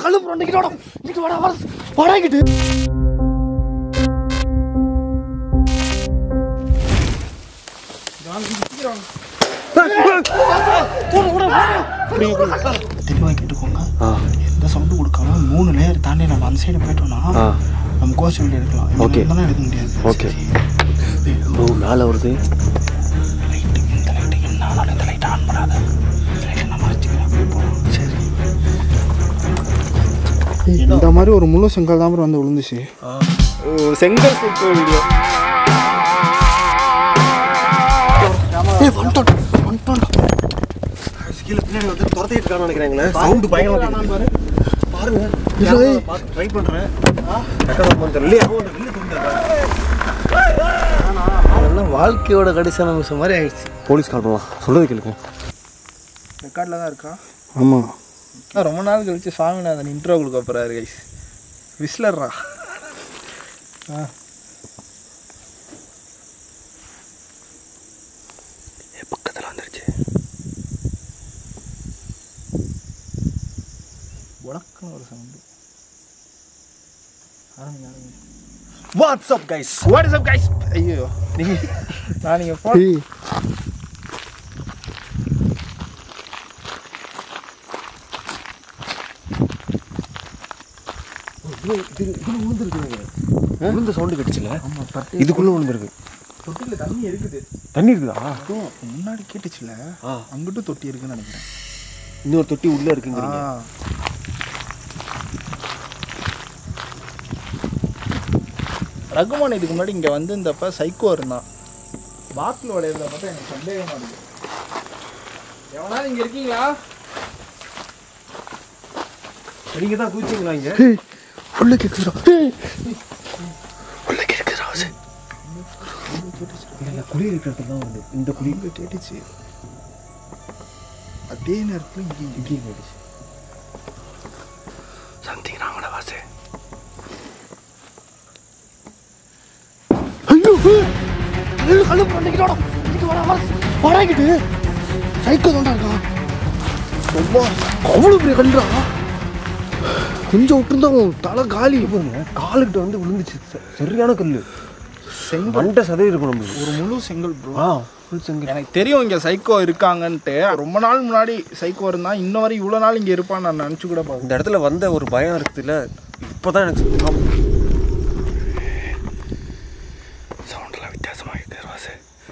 கல்லு புரண்டிக்கிட்டு வாடா இங்கிட்டு வாடா வர வாடாங்கிட்டு தெளிவாக கேட்டுக்கோங்க எந்த சவுண்டு கொடுக்காம மூணு லேயர் தாண்டி நம்ம அந்த சைடு போயிட்டோம்னா நம்ம கோஸ் வீடியோ எடுக்கலாம் Okay. இதெல்லாம் எடுக்க முடியாது ஓகே ஓ மேலே வருது லைட்டு இந்த லைட்டு என்ன ஆனாலும் இந்த லைட் ஆன் பண்ணாத லைட்டை நம்ம வச்சுக்கிறேன் அப்படியே போகலாம் சரி இந்த மாதிரி ஒரு முழு செங்கல் தான் வந்து விழுந்துச்சு செங்கல் சூப்பர் வீடியோ ஏய் வந்துட்டோம் வந்துட்டோம் கீழே பின்னாடி வந்து துரத்திட்டு இருக்கான்னு நினைக்கிறாங்களே சவுண்டு பயங்கரமா கேக்குது. பாருங்க ஏய். ட்ரை பண்றேன் கரெக்டாக தெரியல அதெல்லாம் வாழ்க்கையோட கடைசியான நிமிஷம் மாதிரி ஆயிடுச்சு போலீஸ் கால் பண்ணலாம் சொல்றது கேளுங்க ரெக்கார்டில் தான் இருக்கா ஆமாம் ரொம்ப நாள் கழிச்சு சுவாமிநாதன் இன்ட்ரோ கொடுக்க போகிறாரு கைஸ் விஸ்லர்ரா ஆ பக்கத்தில் வந்துருச்சு உனக்குன்னு ஒரு சவுண்டு ஆரம்பிங்க ஆரம்பிங்க what's up guys what is up guys ஐயோ நீங்கள் நான் நீங்கள் ஃபோன் ஏய் விழுந்த சவுண்டு கட்டுச்சுல ஆமாம் தட்டு இதுக்குள்ள விழுந்திருக்கு தொட்டியில் தண்ணி இருக்குது தண்ணி இருக்குதா அதுவும் முன்னாடி கேட்டுச்சுல ஆ. அங்கிட்டு தொட்டி இருக்குன்னு நினைக்கிறேன் இன்னொரு தொட்டி உள்ள இருக்குங்கிறீங்க ஆ ரகுமான் இதுக்கு முன்னாடி இங்கே வந்திருந்தப்ப சைக்கோ இருந்தான் பாட்டில் உடையிறத பார்த்தா எனக்கு சந்தேகமா இருக்கு எவனா இங்கே இருக்கீங்களா நீங்க தான் குதிச்சிங்களா இங்க ஏய் உள்ள கேட்குறா ஏய் உள்ள கேட்குறா இல்ல குழி இருக்கிறது தான் வந்து இந்த குழி இங்கே கேட்டுச்சு அதே நேரத்தில் இங்கே இங்கேயும் போயிடுச்சு சம்திங் ராங்கடா வாசே ஐயோ கல்லு கல்லு பண்ணிக்கிட்டு வாடா இங்கிட்டு வாடா வர வாடாங்கிட்டு சைக்கோ தான்டா இருக்கான் ரொம்ப அவ்வளோ பெரிய கல்லுடா கொஞ்சம் விட்டுருந்தா உன் தலை காலி பாருங்க காலுக்கிட்ட வந்து விழுந்துச்சு ச- சரியான கல்லு மண்டை சதவீதம் இருக்கும் நம்மளுக்கு ஒரு முழு செங்கல் ப்ரோ ஆ ஃபுல் செங்கல் எனக்கு தெரியும் இங்கே சைக்கோ இருக்காங்கன்ட்டு ரொம்ப நாள் முன்னாடி சைக்கோ இருந்தான் இன்ன வரை இவ்வளோ நாள் இங்கே இருப்பான்னு நான் நினச்சி கூட பார்க்கல இந்த இடத்துல வந்த ஒரு பயம் இருக்குதுல்ல இப்போதான் எனக்கு ஆமா. சவுண்டெல்லாம் வித்தியாசமாக இருக்குது வாசே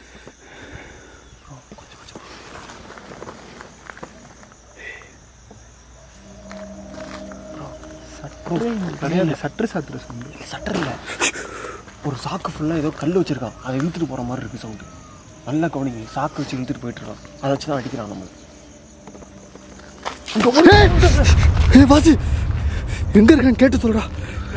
கிடையாது சற்று சாத்திர சவுண்டு சட்டர் இல்லை ஒரு சாக்கு ஃபுல்லாக ஏதோ கல் வச்சிருக்கான் அதை இழுத்துட்டு போகிற மாதிரி இருக்கு சவுண்டு நல்லா கவனிங்க சாக்கு வச்சு இழுத்துட்டு போயிட்டு இருக்கான் அதை வச்சு தான் அடிக்கிறான் நம்ம ஏய் வாசி எங்க இருக்கான்னு கேட்டு சொல்றா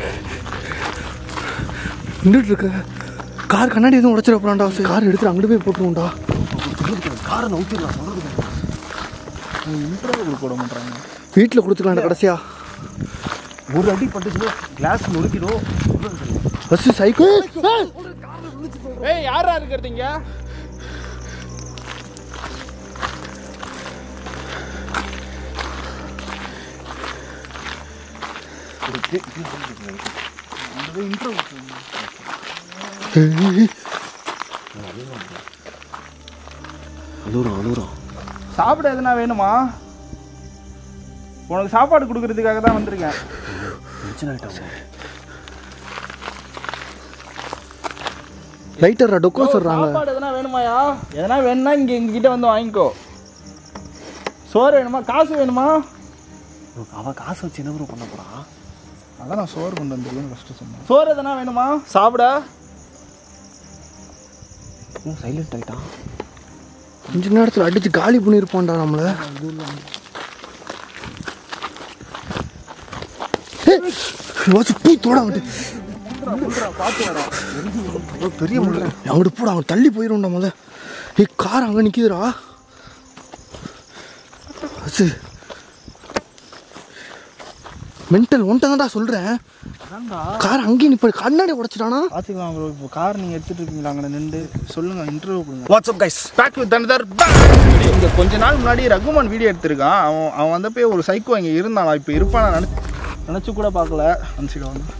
நின்றுட்டு இருக்க கார் கண்ணாடி எதுவும் உடச்சிட போறான்டா கார் எடுத்துட்டு அங்கிட்டு போய் போட்டுருவோம்டா காரை நவுத்திடலாம் சொல்கிறது இன்டர்வியூ போட மாட்டாங்க வீட்டில் கொடுத்துக்கலாம்டா கடைசியா ஒரு அடி பட்டுச்சுன்னா கிளாஸ் நொறுக்கிடும் பஸ் சைக்கோ ஏய் யாரா இருக்கிறது இங்க அழுகுறோம் அழுகுறோம் சாப்பிட எதுனா வேணுமா உனக்கு சாப்பாடு கொடுக்கறதுக்காக தான் வந்திருக்கேன் டென்ஷன் ஆகிட்டாங்க லைட்டர் டொக்கோ சொல்றாங்க சாப்பாடு எதனா வேணுமாயா எதனா வேணும்னா இங்க எங்ககிட்ட வந்து வாங்கிக்கோ சோறு வேணுமா காசு வேணுமா அவன் காசு வச்சு என்ன bro பண்ண போறான் அதான் நான் சோறு கொண்டு வந்திருக்கேன்னு ஃபஸ்ட்டு சொன்னேன் சோறு எதனா வேணுமா சாப்பிட சைலண்ட் ஆகிட்டான் கொஞ்ச நேரத்தில் அடிச்சு காலி பண்ணியிருப்போம்டா நம்மள ஏய், வாசு பூ தோட அவன்ட்டு பெரிய முள்ள அவங்கள்ட்ட போட அவன் தள்ளி போயிடும்டா முத ஏய் கார் அங்கே நிற்கிதுடா வாசு மென்டல் ஒன்ட்டதான்டா சொல்கிறேன் கார் அங்கேயே நிப்ப கண்ணாடி உடச்சிட்டானா பார்த்துக்கலாம் ப்ரோ இப்போ கார் நீங்கள் எடுத்துகிட்டு இருக்கீங்களா அங்கே நின்று சொல்லுங்கள் இன்டர்வியூ கொடுங்க what's up guys back with another இங்கே கொஞ்ச நாள் முன்னாடி ரகுமான் வீடியோ எடுத்திருக்கான் அவன் அவன் வந்தப்போ ஒரு சைக்கோ இங்கே இருந்தானா இப்போ இருப்பானா நினச்சி நினச்சி கூட பார்க்கல அந்த சைடு வந்து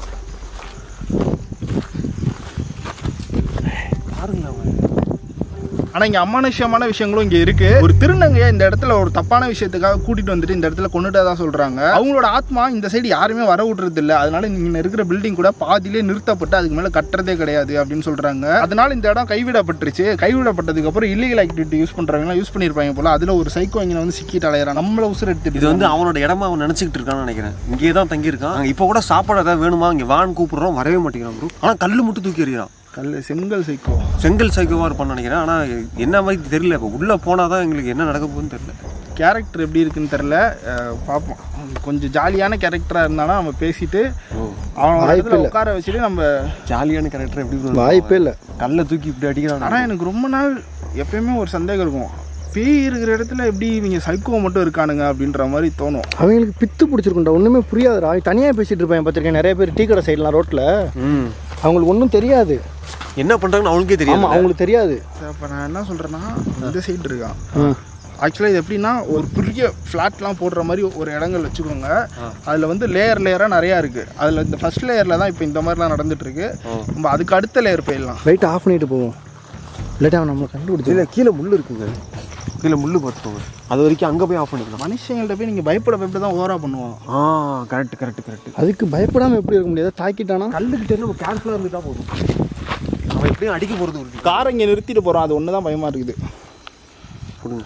பாருங்களேன் அவன் ஆனால் இங்கே அமானுஷ்யமான விஷயங்களும் இங்கே இருக்கு ஒரு திருநங்கையை இந்த இடத்துல ஒரு தப்பான விஷயத்துக்காக கூட்டிட்டு வந்துட்டு இந்த இடத்துல கொண்டுட்டு தான் சொல்றாங்க அவங்களோட ஆத்மா இந்த சைடு யாருமே வர விடுறது இல்லை அதனால இங்க இருக்கிற பில்டிங் கூட பாதியிலே நிறுத்தப்பட்டு அதுக்கு மேலே கட்டுறதே கிடையாது அப்படின்னு சொல்றாங்க அதனால இந்த இடம் கைவிடப்பட்டுருச்சு கைவிடப்பட்டதுக்கு அப்புறம் இல்லீகல் ஆக்டிவிட்டி யூஸ் பண்றவங்க யூஸ் பண்ணியிருப்பாங்க போல அதுல ஒரு சைக்கோ இங்கே வந்து சிக்கிட்டு அலையிறான் நம்மள உசுர் இது எடுத்துட்டு வந்து அவனோட இடமா அவன் நினச்சிக்கிட்டு இருக்கான்னு நினைக்கிறேன் இங்கேயே தான் தங்கியிருக்கான் அங்க இப்போ கூட சாப்பாடு ஏதாவது வேணுமா இங்கே வான்னு கூப்பிடுறோம் வரவே மாட்டேங்கிறான் ப்ரோ ஆனால் கல் மட்டும் தூக்கி எறிகிறான் கல் செங்கல் சைக்கோ செங்கல் சைக்கோவாக இருப்பான்னு நினைக்கிறேன் ஆனால் என்ன மாதிரி தெரியல இப்போ உள்ளே போனால் தான் எங்களுக்கு என்ன நடக்க போகுதுன்னு தெரியல கேரக்டர் எப்படி இருக்குன்னு தெரில பார்ப்போம் கொஞ்சம் ஜாலியான கேரக்டராக இருந்தாலும் நம்ம பேசிட்டு அவனை ஒரு இடத்துல உட்கார வச்சுட்டு நம்ம ஜாலியான கேரக்டர் எப்படி bro வாய்ப்பே இல்லை கல்லை தூக்கி இப்படி அடிக்கிறான் ஆனால் எனக்கு ரொம்ப நாள் எப்பயுமே ஒரு சந்தேகம் இருக்கும் பேய் இருக்கிற இடத்துல எப்படி இவங்க சைக்கோ மட்டும் இருக்கானுங்க அப்படின்ற மாதிரி தோணும் அவங்களுக்கு பித்து பிடிச்சிருக்குண்டா ஒன்றுமே புரியாதுடா தனியாக பேசிட்டு இருப்பாங்க பார்த்துருக்கேன் நிறைய பேர் டீ கடை சைட்லாம் ரோட்டில் ம் அவங்களுக்கு ஒன்றும் தெரியாது என்ன பண்ணுறாங்கன்னு அவங்களுக்கே தெரியும் ஆமாம் அவங்களுக்கு தெரியாது இப்போ நான் என்ன சொல்கிறேன்னா இந்த சைடு இருக்கான் ம் ஆக்சுவலாக இது எப்படின்னா ஒரு பெரிய ஃப்ளாட்லாம் போடுற மாதிரி ஒரு இடங்கள் வச்சுக்கோங்க அதில் வந்து லேயர் லேயராக நிறையா இருக்குது அதில் இந்த ஃபர்ஸ்ட் லேயரில் தான் இப்போ இந்த மாதிரிலாம் நடந்துட்டு இருக்கு நம்ம அதுக்கு அடுத்த லேயர் போயிடலாம் லைட்டை ஆஃப் பண்ணிட்டு போவோம் இல்லாட்டி அவன் நம்மளை கண்டுபிடிச்சி இல்லை கீழே முள் இருக்குங்க கீழே முள் பார்த்துக்கோங்க அது வரைக்கும் அங்கே போய் ஆஃப் பண்ணிக்கலாம் மனுஷங்கள்ட்ட போய் நீங்கள் பயப்பட பயப்பட தான் ஓவராக பண்ணுவான் ஆ கரெக்ட் கரெக்ட் கரெக்ட் அதுக்கு பயப்படாமல் எப்படி இருக்க முடியாது தாக்கிட்டானா கல்லுக்கிட்ட நம்ம கேர்ஃபுல்லாக இருந்துட்டா போதும் அவன் எப்படியும் அடிக்க போகிறது உறுதி காரை இங்கே நிறுத்திட்டு போகிறான் அது ஒன்று தான் பயமாக இருக்குது கொடுங்க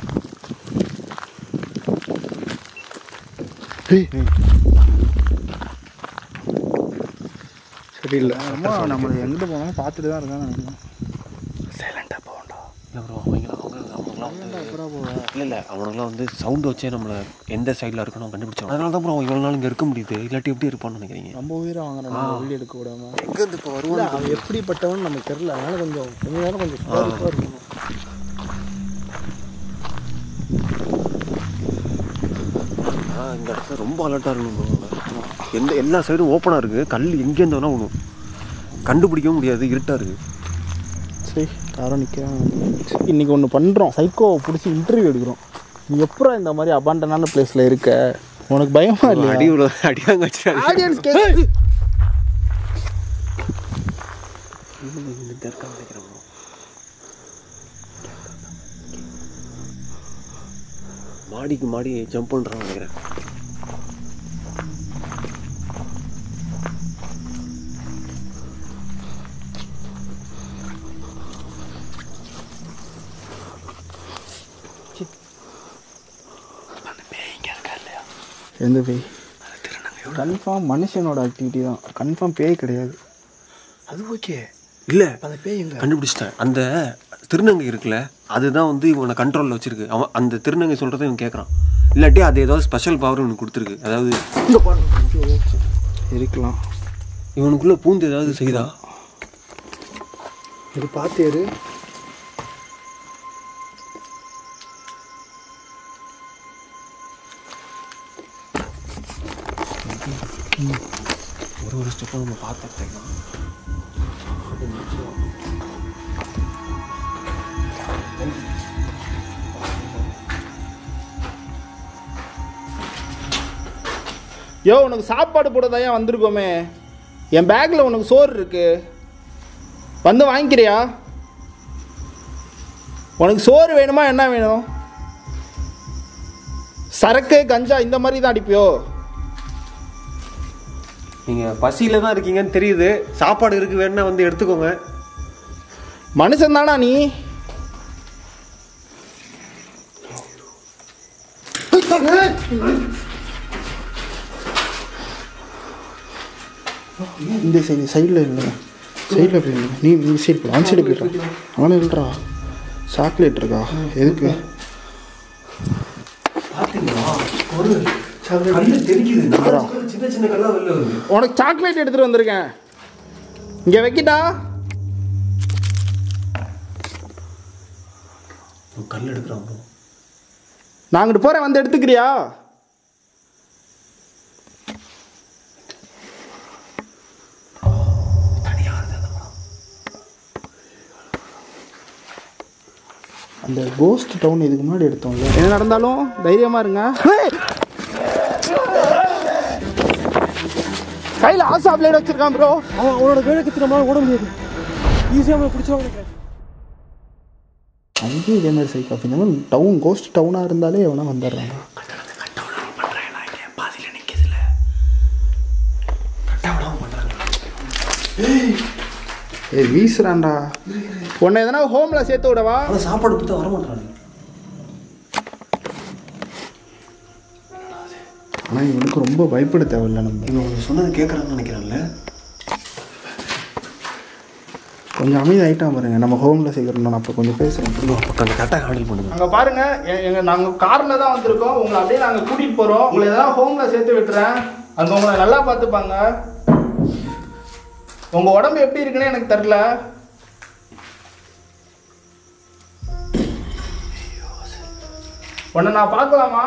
ஏய். சரியில்லை ரொம்ப நம்ம எங்கிட்ட போனாலும் பார்த்துட்டு தான் இருக்கான்னு நினைக்கிறேன் சைலண்டாக போகண்டா இல்லை ப்ரோ அவங்க அவங்க அவங்களாம் வந்து இல்லை இல்லை அவனுங்களாம் வந்து சவுண்ட் வச்சே நம்மளை எந்த சைடில் இருக்கணும் கண்டுபிடிச்சாங்க அதனால தான் ப்ரோ அவன் இவ்வளோ நாள் இங்கே இருக்க முடியுது இல்லாட்டி எப்படி இருப்பான்னு நினைக்கிறீங்க ரொம்ப உயிரை வாங்குறான் நம்ம வெளியே எடுக்க விடாம எங்கேருந்து இப்போ வருவோம் இல்லை அவன் எப்படிப்பட்டவன் நமக்கு தெரியல அதனால கொஞ்சம் கொஞ்ச நேரம் கொஞ்சம் சுதாரிப்பாக இருக்கணும் ஆ இந்த இடத்துல ரொம்ப அலர்ட்டாக இருக்கணும் bro. எந்த எல்லா சைடும் ஓப்பனாக இருக்குது கல் எங்கேருந்து வேணால் விடும் கண்டுபிடிக்கவும் முடியாது இருட்டாக இருக்குது சரி யாரும் நிற்கிறான் இன்னைக்கு ஒன்று பண்ணுறோம் சைக்கோவை பிடிச்சி இன்டர்வியூ எடுக்கிறோம் நீ எப்பரா இந்த மாதிரி அபாண்டனான பிளேஸில் இருக்க உனக்கு பயமா இல்லையா அடி விழு அடியாங்க வச்சு ஆடியன்ஸ் கேட்கு மாடிக்கு மாடி ஜம்ப் பண்ணுறான் நினைக்கிறேன் எந்த பேய் கன்ஃபார்ம் மனுஷனோட ஆக்டிவிட்டி தான் கன்ஃபார்ம் பேய் கிடையாது அது ஓகே இல்லை அந்த பேய் எங்க கண்டுபிடிச்சிட்டேன் அந்த திருநங்கை இருக்குல்ல அதுதான் வந்து இவனை கண்ட்ரோலில் வச்சிருக்கு அவன் அந்த திருநங்கை சொல்கிறத இவன் கேட்குறான் இல்லாட்டி அது ஏதாவது ஸ்பெஷல் பவர் இவனுக்கு கொடுத்துருக்கு அதாவது இருக்கலாம் இவனுக்குள்ளே பூந்து ஏதாவது செய்தா இது பார்த்தேரு ஒரு ஒரு ஸ்டெப்பும் நம்ம பார்த்துட்டு யோ உனக்கு சாப்பாடு போட வந்திருக்கோமே என் பேக்கில் உனக்கு சோறு இருக்கு வந்து வாங்கிக்கிறியா உனக்கு சோறு வேணுமா என்ன வேணும் சரக்கு கஞ்சா இந்த மாதிரி தான் அடிப்பியோ நீங்கள் பசியில் தான் இருக்கீங்கன்னு தெரியுது சாப்பாடு இருக்கு வேணா வந்து எடுத்துக்கோங்க மனுஷன் தானா நீ இந்த சைடு சைடில் இல்லை சைடில் போயிருங்க நீ இந்த சைடு போய் அந்த சைடு போயிடுறா அவனே இல்லைடா சாக்லேட் இருக்கா எதுக்கு சின்ன சின்ன கல்லா வெளில வருது உனக்கு சாக்லேட் எடுத்துகிட்டு வந்திருக்கேன் இங்கே வைக்கிட்டா கல் எடுக்கிறான் bro. நான் அங்கிட்டு போகிறேன் வந்து எடுத்துக்கிறியா அந்த கோஸ்ட் டவுன் இதுக்கு முன்னாடி எடுத்தோம்ல என்ன நடந்தாலும் தைரியமா இருங்க கையில் ஆசா பிளேட் வச்சிருக்கான் ப்ரோ அவன் அவனோட வேலைக்கு நம்மளால ஓட முடியாது ஈஸியாக அவனை பிடிச்சிருவாங்க நினைக்கிறேன் அங்கேயும் இதே மாதிரி சைக்கோ இந்த மாதிரி டவுன் கோஸ்ட் டவுனாக இருந்தாலே எவனா வந்துடுறாங்க ஏய் வீசுறான்டா உன்னை எதனா ஹோம்ல சேர்த்து விடவா ஆனால் சாப்பாடு கொடுத்தா வர மாட்டான் ஆனால் இவனுக்கு ரொம்ப பயப்பட தேவையில்ல நம்ம இவன் சொன்னது கேட்குறான்னு நினைக்கிறேன்ல கொஞ்சம் அமைதியாயிட்டான் பாருங்க நம்ம ஹோம்ல சேர்க்கணும் நான் அப்போ கொஞ்சம் பேசுகிறேன் கொஞ்சம் கரெக்டாக ஹேண்டில் பண்ணுங்க அங்கே பாருங்க எ- எங்க நாங்கள் காரில் தான் வந்திருக்கோம் உங்களை அப்படியே நாங்கள் கூட்டிகிட்டு போகிறோம் உங்களை எதனா ஹோமில் சேர்த்து விட்டுறேன் அங்கே உங்களை நல்லா பார்த்துப்பாங்க உங்கள் உடம்பு எப்படி இருக்குன்னு எனக்கு தெரில உன்னை நான் பார்க்கலாமா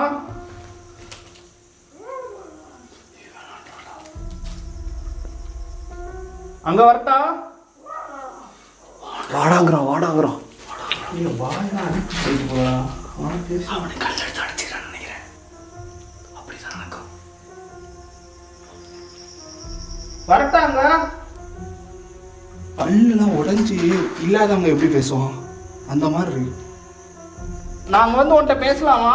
அங்கே வரட்டா வாடாங்கிறான் வாடாங்கிறான் வரட்டாங்க பல்லுலாம் உடைஞ்சு இல்லாதவங்க எப்படி பேசுவோம் அந்த மாதிரி இருக்கு நாங்க வந்து உன்கிட்ட பேசலாமா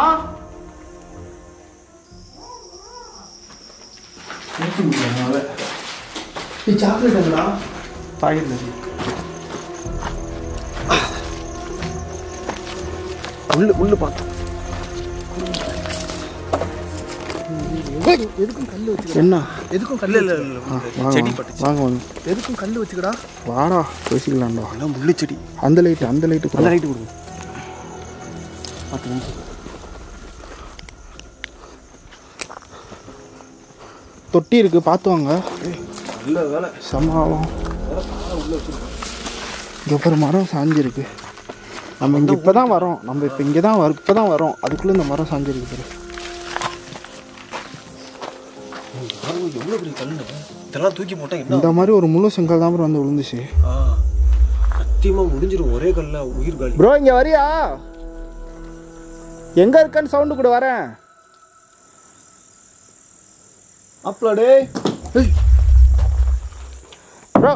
சாக்லேட்டுங்களா பாக்கெட்ல உள்ளு உள்ளு பார்த்தோம் எதுக்கும் கல் வச்சுக்கடா என்ன எதுக்கும் கல் இல்லை செடி வாங்க பட்டுச்சு வாங்க வாங்க எதுக்கும் கல் வச்சுக்கடா வாடா பேசிக்கலாம்டா அதெல்லாம் முள்ளு செடி அந்த லைட்டு அந்த லைட்டு அந்த ரைட்டு கொடுங்க பத்து நிமிஷம் தொட்டி இருக்கு பார்த்து வாங்க நல்ல வேலை சமாளம் இங்கே ஒரு மரம் சாஞ்சிருக்கு நம்ம இங்கே இப்போ தான் வரோம் நம்ம இப்போ இங்கே தான் வரோம் இப்போ தான் வரோம் அதுக்குள்ளே இந்த மரம் சாஞ்சிருக்கு பாரு எவ்வளோ பெரிய கல் இதெல்லாம் தூக்கி போட்டால் என்ன இந்த மாதிரி ஒரு முழு செங்கல் தான் bro வந்து விழுந்துச்சு ஆ சத்தியமாக முடிஞ்சிடும் ஒரே கல்ல உயிர் காலி ப்ரோ இங்கே வரியா எங்கே இருக்கன்னு சவுண்டு கூட வரேன் அப்லோடு ப்ரோ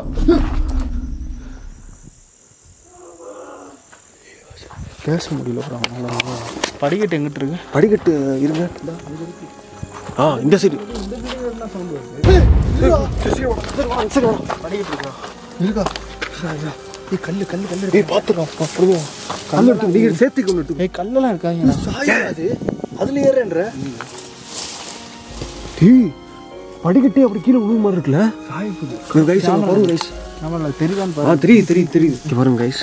பேச முடியல ப்ரோ படிக்கட்டு எங்கிட்டு இருக்கு படிக்கட்டு இருங்க ஆ இந்த சைடு இருக்கா ஏய் கல்லு கல்லு கல்லு ஏய் பார்த்துக்கலாம் அப்புறம் கல் எடுத்து நீங்கள் சேர்த்து கொண்டு எடுத்து ஏய் கல்லெல்லாம் இருக்காங்க சாயாது அதுல ஏறேன்ற டேய் படிக்கட்டே அப்படி கீழே விழுவு மாதிரி இருக்குல்ல கைஸ் பாருங்க கைஸ் நம்ம தெரியுதான்னு ஆ தெரியுது தெரியுது தெரியுது இங்க பாருங்க கைஸ்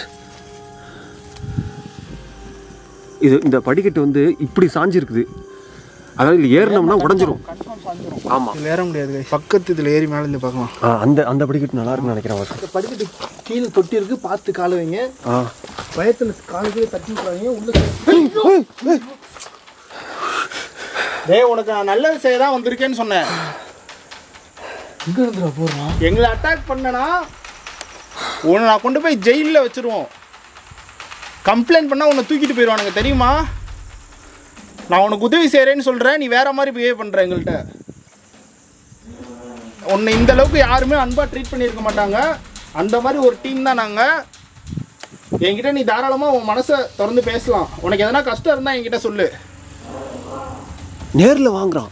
இது இந்த படிக்கட்டு வந்து இப்படி சாஞ்சிருக்குது அதாவது இது ஏறினோம்னா உடஞ்சிரும் ஆமா இதில் ஏற முடியாது guys. பக்கத்து இதில் ஏறி மேலே இருந்து பார்க்கலாம் ஆ, அந்த அந்த படிக்கட்டு நல்லா இருக்குன்னு நினைக்கிறேன் அவருக்கு இந்த படிக்கட்டு கீழே தொட்டி இருக்கு பார்த்து கால வைங்க ஆ பயத்துல காலு கீழே தட்டி விட்றாங்க உள்ள டேய் உனக்கு நான் நல்லது செய்ய தான் வந்திருக்கேன்னு சொன்னேன் எங்க இருந்துடா போடுறான் எங்களை அட்டாக் பண்ணனா உன்னை நான் கொண்டு போய் ஜெயிலில் வச்சிருவோம் கம்ப்ளைண்ட் பண்ணால் உன்னை தூக்கிட்டு போயிடுவானுங்க தெரியுமா நான் உனக்கு உதவி செய்கிறேன்னு சொல்கிறேன் நீ வேற மாதிரி பிஹேவ் பண்ணுற எங்கள்கிட்ட உன்னை இந்த அளவுக்கு யாருமே அன்பாக ட்ரீட் பண்ணியிருக்க மாட்டாங்க அந்த மாதிரி ஒரு டீம் தான் நாங்கள் என்கிட்ட நீ தாராளமாக உன் மனசை திறந்து பேசலாம் உனக்கு எதனா கஷ்டம் இருந்தால் என்கிட்ட சொல்லு நேர்ல வாங்குறான்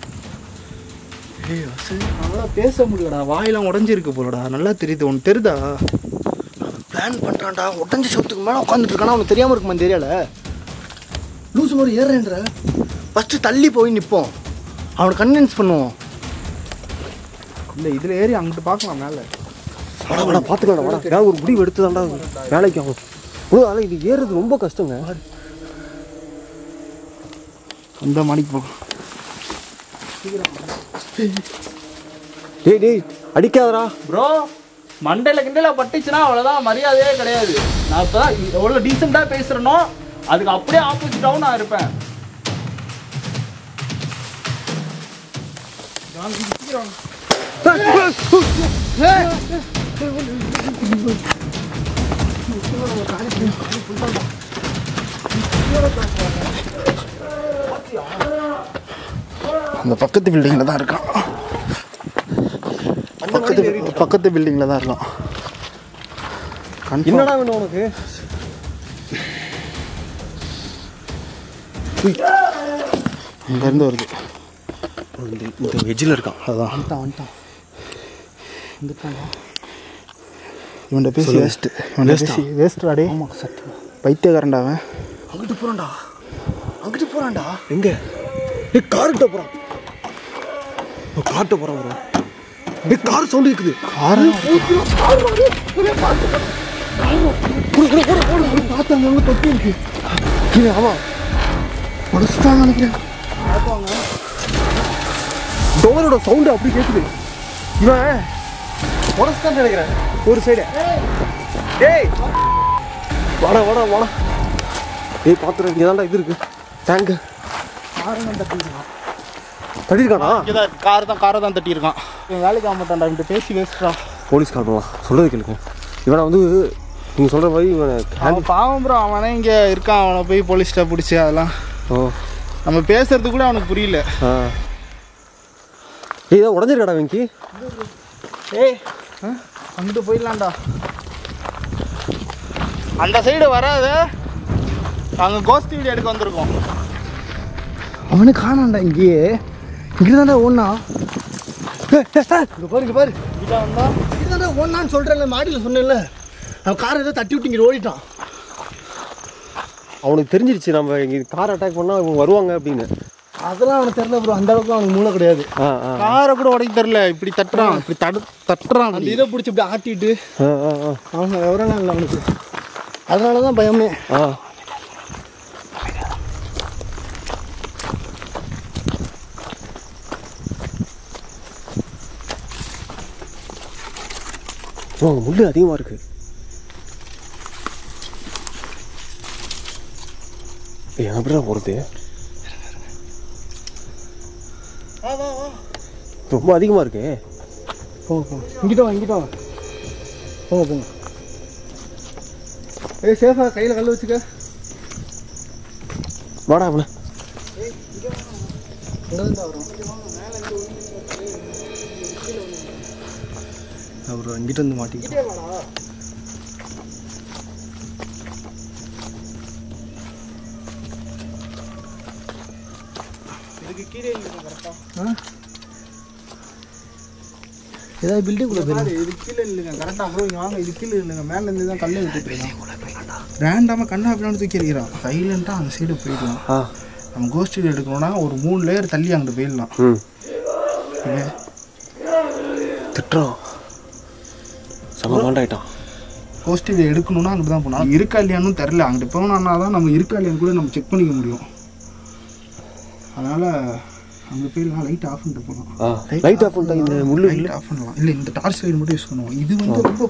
ஏய் நல்லா பேச முடியலடா வாயெல்லாம் உடஞ்சிருக்கு போலடா நல்லா தெரியுது உனக்கு தெரியுதா பிளான் பண்றான்டா உடஞ்ச சவுத்துக்கு மேல உட்காந்துட்டு இருக்கானா அவனுக்கு தெரியாம இருக்குமா இந்த ஏரியால லூசு மாதிரி ஏறுறேன்ற ஃபர்ஸ்ட் தள்ளி போய் நிப்போம் அவனை கன்வின்ஸ் பண்ணுவோம் இந்த இதில் ஏறி அங்கிட்டு பார்க்கலாம் மேலே வாடா வாடா பார்த்துக்கலாம் வாடா ஏதாவது ஒரு முடிவு எடுத்து தான்டா வேலைக்கு ஆகும் ப்ரோ ஆனால் இது ஏறுறது ரொம்ப கஷ்டங்க அந்த மணிக்கு போ டேய் டேய் அடிக்காதடா ப்ரோ மண்டையில் கிண்டையில் பட்டுச்சுன்னா அவ்வளோதான் மரியாதையே கிடையாது நான் இப்போ தான் எவ்வளோ டீசெண்டாக பேசுகிறனோ அதுக்கு அப்படியே ஆப்போசிட்டாகவும் நான் இருப்பேன் அந்த பக்கத்து பில்டிங்கில் தான் இருக்கான் பக்கத்து பக்கத்து பில்டிங்கில் தான் இருக்கான் கன்ஃபார்ம் என்னடா வேணும் உனக்கு இங்கேருந்து வருது இந்த இந்த வெஜ்ஜில் இருக்கான் அதான் வந்துட்டான் வந்துட்டான் வந்துட்டான் இவன்கிட்ட பேசி வேஸ்ட்டு இவன்கிட்ட பேசி வேஸ்ட்டு அடே ஆமாம் சத்தியம் பைத்தியக்காரன்டா அவன் அங்கிட்டு போகிறான்டா அங்கிட்டு போகிறான்டா எங்க ஏய் கார்கிட்ட போகிறான் கார்ட்ட போகிறான் ப்ரோ ஏய் கார் சவுண்டு இருக்குது காரு பார்த்தாங்க அங்கே தொட்டி இருக்கு இது ஆமாம் உடச்சுட்டாங்க நினைக்கிறேன் டோரோட சவுண்டு அப்படி கேட்குது இவன் உடச்சுதான் நினைக்கிறேன் ஒரு சைடு ஏய் வாடா வாடா வாடா ஏய் பார்த்துரு இங்கே தான்டா இது இருக்கு டேங்கு தட்டிருக்கானா இதான் கார் தான் காரை தான் தட்டியிருக்கான் இவன் வேலைக்கு ஆக மாட்டான்டா இவன்கிட்ட பேசி வேஸ்ட்டா போலீஸ் கால் பண்ணலாம் சொல்றது கேளுங்க இவனை வந்து நீங்கள் சொல்கிற மாதிரி இவனை அவன் பாவம் ப்ரோ அவனே இங்கே இருக்கான் அவனை போய் போலீஸ்ட்ட பிடிச்சி அதெல்லாம் ஓ நம்ம பேசுறது கூட அவனுக்கு புரியல ஆ ஏய் இதான் உடஞ்சிருக்காடா வெங்கி ஏய் அங்கிட்டு போயிடலாம்டா அந்த சைடு வராத அங்கே கோஸ்ட் வீடியோ எடுக்க வந்திருக்கோம் அவனுக்கு காணாண்டா இங்கேயே இங்கே தான்டா ஒன்றா இங்கே பாரு இங்கே பாரு இதை வந்தா இங்கே தான்டா ஒன்றான்னு சொல்கிறேன்ல மாடியில் சொன்னேன்ல அவன் காரை ஏதோ தட்டி விட்டு இங்கே ஓடிட்டான் அவனுக்கு தெரிஞ்சிருச்சு நம்ம இங்கே கார் அட்டாக் பண்ணால் இவங்க வருவாங்க அப்படின்னு அதெல்லாம் அவனுக்கு தெரியல ப்ரோ அந்த அளவுக்கு அவனுக்கு மூளை கிடையாது ஆ ஆ காரை கூட உடைக்க தெரில இப்படி தட்டுறான் இப்படி தடு தட்டுறான் அந்த அப்படி. இதை பிடிச்சி இப்படி ஆட்டிட்டு ஆ ஆ ஆ அவன் விவரம் இல்லை அவனுக்கு அதனால தான் பயமே ஆ ஓ அங்க முள்ளு அதிகமாக இருக்கு ஏய், எப்படிடா போகிறது ரொம்ப அதிகமாக இருக்கே போங்க போங்க இங்கிட்ட வா இங்கிட்ட வா போங்க போங்க ஏய் சேஃபா கையில் கல் வச்சுக்க வாடா அவனை இங்கே தான் வரும் அவர் இங்கிட்ட வந்து மாட்டிக்கிட்டு இதுக்கு கீழே ஏதாவது பில்டிங் குள்ள போயிரு இது கீழே இல்லைங்க கரெக்டாக ப்ரோ இங்கே வாங்க இது கீழே இல்லைங்க மேலே இருந்து தான் கல்லை விட்டுட்டு இருக்கான் ரேண்டாமல் கண்ணா அப்படின்னு தூக்கி எறிகிறான் சைலண்ட்டாக அந்த சைடு போயிடலாம் ஆ நம்ம கோஸ்ட் வீடியோ எடுக்கணும்னா ஒரு மூணு லேயர் தள்ளி அங்கிட்டு போயிடலாம் ம் இவன் திட்டுறான் செம காண்டாயிட்டான் கோஸ்ட் வீடியோ எடுக்கணும்னா அங்கிட்டு தான் போகணும் இருக்கா இல்லையான்னு தெரில அங்கிட்டு போனோம்னா தான் நம்ம இருக்கா இல்லையான்னு கூட நம்ம செக் பண்ணிக்க முடியும் அதனால் அங்கே போயிடலாம் லைட் ஆஃப் பண்ணிட்டு போகலாம் ஆ லைட் ஆஃப் பண்ணிட்டா இந்த முள்ளு லைட் ஆஃப் பண்ணலாம் இல்லை இந்த டார்ச் லைட் மட்டும் யூஸ் பண்ணுவோம் இது வந்து ரொம்ப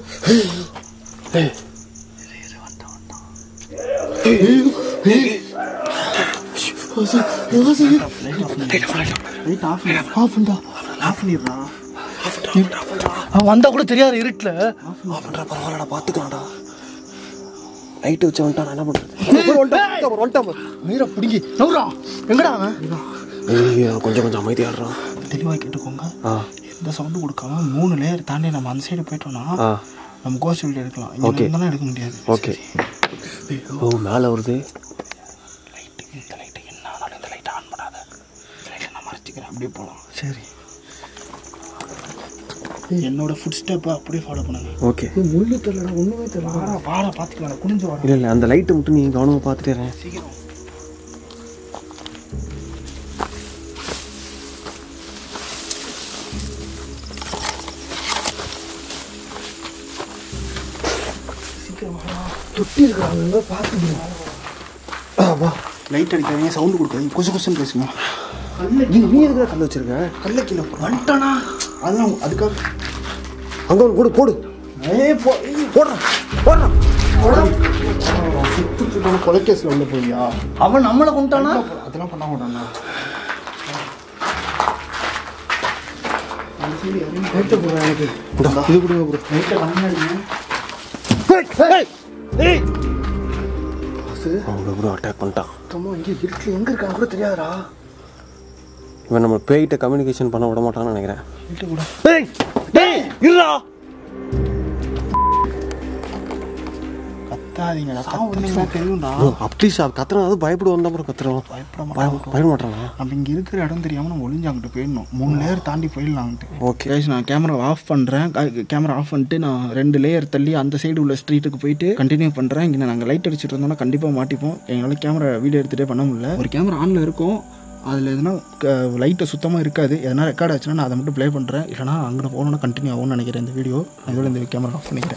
லைட் ஆஃப் ஆஃப் பண்ணா ஆஃப் பண்ணிடுறான் அவன் வந்தா கூட தெரியாது இருட்டில் ஆஃப் பண்ணுறா பரவாயில்லடா பார்த்துக்கலாம்டா லைட்டு வச்சு வந்துட்டான் நான் என்ன பண்ணுறது வந்துட்டான் நீரை பிடிங்கி நவுறா எங்கடா அவன் ஏய் கொஞ்சம் கொஞ்சம் அமைதியாடுறான் தெளிவாக கேட்டுக்கோங்க ஆ எந்த சவுண்டும் கொடுக்காம மூணு லேயர் தாண்டி நம்ம அந்த சைடு போயிட்டோம்னா ஆ நம்ம கோஸ்ட் வீடியோ எடுக்கலாம் இங்கே Okay. இருந்தாலும் எடுக்க முடியாது ஓகே ஓ மேலே வருது லைட்டு இந்த லைட்டு என்ன ஆனாலும் இந்த லைட்டை ஆன் பண்ணாத லைட்டை நான் மறைச்சிக்கிறேன் அப்படியே போகலாம் சரி என்னோட ஃபுட் ஸ்டெப்பை அப்படியே ஃபாலோ பண்ணுங்க ஓகே முள்ளு தெரியலடா ஒன்றுமே தெரியல வாடா வாடா பார்த்துக்கலாம் குனிஞ்சு வாடா இல்லை இல்லை அந்த லைட்டை மட்டும் நீங்கள் கவனமாக பார்த்துட்டு சீக்கிரம் சீக்கிரம் வாடா தொட்டி இருக்கிறாங்க பார்த்து வா லைட் அடிக்காதீங்க சவுண்டு கொடுக்காதீங்க கொசு கொசுன்னு பேசுங்க நீ நீ எதுக்கு கல் வச்சிருக்க கல்ல கீழே வந்துட்டானா அதெல்லாம் அதுக்காக அங்கே ஒன்று போடு போடு ஏய் போ போடுறான் போடுறான் கொலைகேஸில் உள்ள போய்யா அவன் நம்மளை கொண்டானா அதெல்லாம் பண்ண மாட்டானா லைட்டை போடுறேன் எனக்கு இது கொடுங்க ப்ரோ லைட்டை கண்ணாடிங்க அவங்க ப்ரோ அட்டாக் பண்ணிட்டான் சுத்தமா இங்கே இருட்டில் எங்கே இருக்கான்னு கூட தெரியாதுடா இவன் நம்ம பேய்கிட்ட கம்யூனிகேஷன் பண்ண விட மாட்டான்னு நினைக்கிறேன் லைட்டை கூட ஏய் டேய் இருடா கத்தாதீங்கடா கத்துனீங்கன்னா தெரியும்டா அட்லீஸ்ட் கத்துறது பயப்படுவோம் தான் அப்புறம் கத்துறோம் பயப்பட பய பயப்பட மாட்டானா நம்ம இங்கே இருக்கிற இடம் தெரியாமல் நம்ம ஒளிஞ்சு அங்கிட்டு போயிடணும் மூணு லேயர் தாண்டி போயிடலான்ட்டு ஓகே கைஸ் நான் கேமரா ஆஃப் பண்ணுறேன் கேமரா ஆஃப் பண்ணிட்டு நான் ரெண்டு லேயர் தள்ளி அந்த சைடு உள்ள ஸ்ட்ரீட்டுக்கு போயிட்டு கண்டினியூ பண்ணுறேன் இங்கே நாங்கள் லைட் அடிச்சிட்டு இருந்தோம்னா கண்டிப்பாக மாட்டிப்போம் எங்களால் கேமரா வீடியோ எடுத்துகிட்டே பண்ண முடியல ஒரு கேமரா ஆனில் இருக்கும் அதில் எதுனா லைட்டை சுத்தமாக இருக்காது எதனா ரெக்கார்ட் ஆச்சுன்னா நான் அதை மட்டும் ப்ளே பண்ணுறேன் இல்லைனா அங்கே போகணுன்னா கண்டினியூ ஆகும்னு நினைக்கிறேன் இந்த வீடியோ நான் இதோட இந்த கேமரா ஆஃப் பண்ணிக்கிறேன்